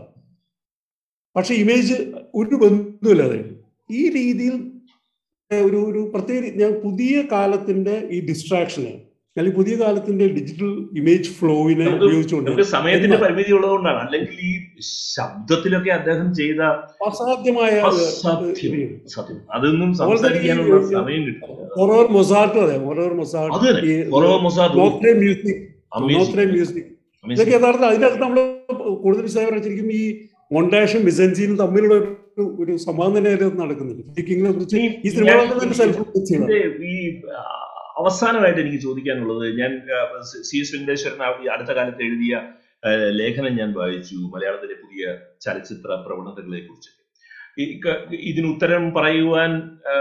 പക്ഷെ ഇമേജ് ഒരു ബന്ധമില്ല അതിന് ഈ രീതിയിൽ ഒരു ഒരു പ്രത്യേക ഞാൻ പുതിയ കാലത്തിന്റെ ഈ ഡിസ്ട്രാക്ഷന് അല്ലെങ്കിൽ പുതിയ കാലത്തിന്റെ ഡിജിറ്റൽ ഇമേജ് ഫ്ലോവിനെ നമുക്ക് ഉപയോഗിച്ചുകൊണ്ട് നമുക്ക് സമയത്തിന്റെ എന്നാ? പരിമിതി ഉള്ളതുകൊണ്ടാണ് അല്ലെങ്കിൽ ഈ ശബ്ദത്തിലൊക്കെ അദ്ദേഹം ചെയ്ത അസാധ്യമായ അസാധ്യം. സത്യം അതൊന്നും അതുപോലെ തന്നെ ഈ- സംസാരിക്കാനുള്ള സമയം കിട്ടില്ല ഹൊറോർ മൊസാർട്ടും അതെ ഹൊറോർ അത് മൊസാർട്ട് തന്നെ ഈ ഫൊറോ മൊസാദ് Notre music Notre amazing. Music Amazing. ഇതൊക്കെ യഥാർത്ഥം അതിനകത്ത് നമ്മൾ കൂടുതൽ വിശദമായി ശരിക്കും ഈ മൊണ്ടാഷും ബിസൻസിനും തമ്മിലുള്ള ഒരു ഒരു സംവാദം തന്നെ അതിനകത്ത് നടക്കുന്നുണ്ട് ഫിക്കിങ്ങിനെ കുറിച്ച് ഈ- ഈ സിനിമകളിൽ ഞാൻ- തന്നെ സെൽഫ് ഇതിന്റെ ഈ ആ, അവസാനമായിട്ട് എനിക്ക് ചോദിക്കാനുള്ളത് ഞാൻ ആ, സി- സി എസ് വെങ്കടേശ്വരൻ ആ ഈ അടുത്ത കാലത്ത് എഴുതിയ ആ, ലേഖനം ഞാൻ വായിച്ചു മലയാളത്തിലെ പുതിയ ചലച്ചിത്ര പ്രവണതകളെ കുറിച്ച് ഈ ക- ഇതിന് ഉത്തരം പറയുവാൻ ആ,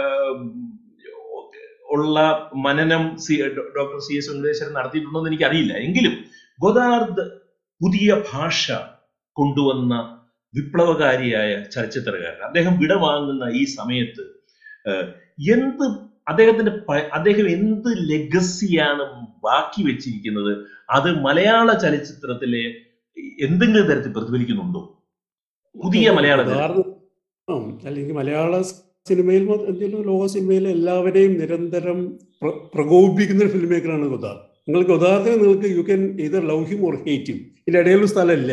ഉള്ള മനനം സി ഡോ- ഡോക്ടർ സി എസ് വെങ്കടേശ്വരൻ നടത്തിയിട്ടുണ്ടോ എന്ന് എനിക്കറിയില്ല എങ്കിലും ഗോദാർദ് പുതിയ ഭാഷ കൊണ്ടുവന്ന വിപ്ലവകാരിയായ ചലച്ചിത്രകാരൻ അദ്ദേഹം വിടവാങ്ങുന്ന ഈ സമയത്ത് ഏഹ്, എന്ത് അദ്ദേഹത്തിന്റെ പ- അദ്ദേഹം എന്ത് ലെഗസിയാണ് ബാക്കി വെച്ചിരിക്കുന്നത് അത് മലയാള ചലച്ചിത്രത്തിലെ എന്തെങ്കിലും തരത്തിൽ പ്രതിഫലിക്കുന്നുണ്ടോ പുതിയ മലയാള ചലച്ചിത്രം. ഉദാഹരണം ആ, അല്ലെങ്കിൽ മലയാള സിനിമയിൽ മൊ- എന്തെങ്കിലും ലോക സിനിമയിൽ എല്ലാവരെയും നിരന്തരം പ്ര- പ്രകോപിപ്പിക്കുന്ന ഒരു ഫിലിം മേക്കറാണ് ഗോദാർ നിങ്ങൾക്ക് ഗോദാറിനെ നിങ്ങൾക്ക് യു ക്യാൻ ഇത് love him or hate him ഇതിന്റെ ഇടയിലുള്ള സ്ഥലമല്ലേ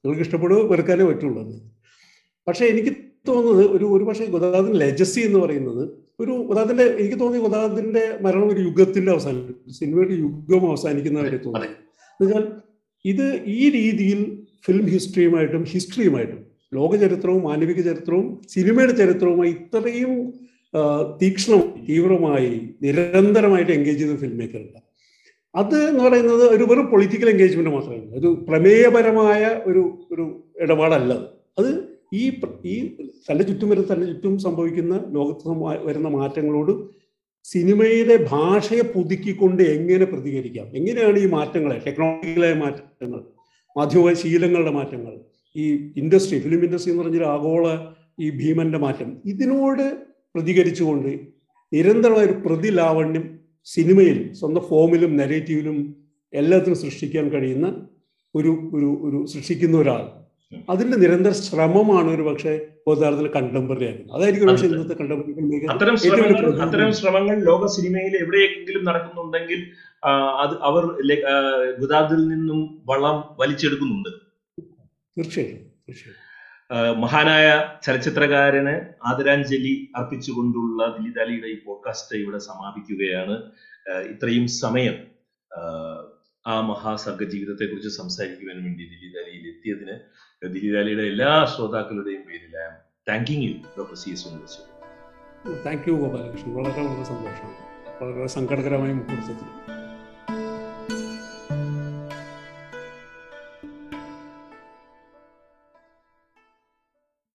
നിങ്ങൾക്ക് ഇഷ്ടപ്പെടുക വെറുക്കാനേ പറ്റുള്ളൂ അത് പക്ഷേ എനിക്ക് തോന്നുന്നത് ഒരു ഒരു പക്ഷേ ഗുജറാത്തിൻ്റെ ലെജസി എന്ന് പറയുന്നത് ഒരു ഗുജറാത്തിൻ്റെ എനിക്ക് തോന്നി ഗുജറാത്തിൻ്റെ മരണം ഒരു യുഗത്തിൻ്റെ അവസാനം സിനിമയുടെ യുഗം അവസാനിക്കുന്നവരെ തോന്നി എന്നുവെച്ചാൽ ഇത് ഈ രീതിയിൽ ഫിലിം ഹിസ്റ്ററിയുമായിട്ടും ഹിസ്റ്ററിയുമായിട്ടും ലോക ചരിത്രവും മാനവിക ചരിത്രവും സിനിമയുടെ ചരിത്രവുമായി ഇത്രയും ആ, തീക്ഷ്ണമായി തീവ്രമായി നിരന്തരമായിട്ട് എൻഗേജ് ചെയ്ത ഫിലിം മേക്കറുണ്ട് അത് എന്ന് പറയുന്നത് ഒരു വെറും പൊളിറ്റിക്കൽ എൻഗേജ്മെന്റ് മാത്രമല്ല ഒരു പ്രമേയപരമായ ഒരു ഒരു ഇടപാടല്ല അത് അത് ഈ പ്ര- ഈ തന്റെ ചുറ്റും വരുന്ന തന്റെ ചുറ്റും സംഭവിക്കുന്ന ലോകത്ത് സംഭവ- വരുന്ന മാറ്റങ്ങളോട് സിനിമയുടെ ഭാഷയെ പുതുക്കിക്കൊണ്ട് എങ്ങനെ പ്രതികരിക്കാം എങ്ങനെയാണ് ഈ മാറ്റങ്ങളെ ടെക്നോളജിക്കലായ മാറ്റങ്ങൾ മാധ്യമ ശീലങ്ങളുടെ മാറ്റങ്ങൾ ഈ ഇൻഡസ്ട്രി ഫിലിം ഇൻഡസ്ട്രി എന്ന് പറഞ്ഞൊരു ആഗോള ഈ ഭീമന്റെ മാറ്റം ഇതിനോട് പ്രതികരിച്ചുകൊണ്ട് നിരന്തരമായ ഒരു പ്രതിലാവണ്യം സിനിമയിൽ സ്വന്തം ഫോമിലും നെഗറ്റീവിലും എല്ലാത്തിനും സൃഷ്ടിക്കാൻ കഴിയുന്ന ഒരു ഒരു ഒരു സൃഷ്ടിക്കുന്ന ഒരാൾ അതിന്റെ നിരന്തര ശ്രമമാണ് ഒരു പക്ഷേ യഥാർത്ഥത്തിൽ കണ്ടംപററി ആക്കുന്നത് അതായിരിക്കും പക്ഷേ ഇന്നത്തെ കണ്ടംപററി അത്തരം ശ്രമങ്ങൾ അത്തരം ശ്രമങ്ങൾ ലോക സിനിമയിൽ എവിടെയെങ്കിലും നടക്കുന്നുണ്ടെങ്കിൽ ആ, അത് അവർ ലെ- ആ, ഗുജറാത്തിൽ നിന്നും വളം വലിച്ചെടുക്കുന്നുണ്ട് തീർച്ചയായും തീർച്ചയായും ആ, മഹാനായ ചലച്ചിത്രകാരന് ആദരാഞ്ജലി അർപ്പിച്ചുകൊണ്ടുള്ള ദിലീപ് അലിയുടെ ഈ പോഡ്കാസ്റ്റ് ഇവിടെ സമാപിക്കുകയാണ് ആ, ഇത്രയും സമയം ആ, ആ മഹാസർഗ ജീവിതത്തെ കുറിച്ച് സംസാരിക്കുവാൻ വേണ്ടി ദിലീപ് അലിയിൽ എത്തിയതിന് ദിലീപ് അലിയുടെ എല്ലാ ശ്രോതാക്കളുടെയും പേരിൽ thanking you doctor C S ഉണ്ണിച്ചു താങ്ക് യു ഗോപാലകൃഷ്ണൻ വളരെ വളരെ സന്തോഷമാണ് വളരെ സങ്കടകരമായ മുഹൂർത്തത്തിൽ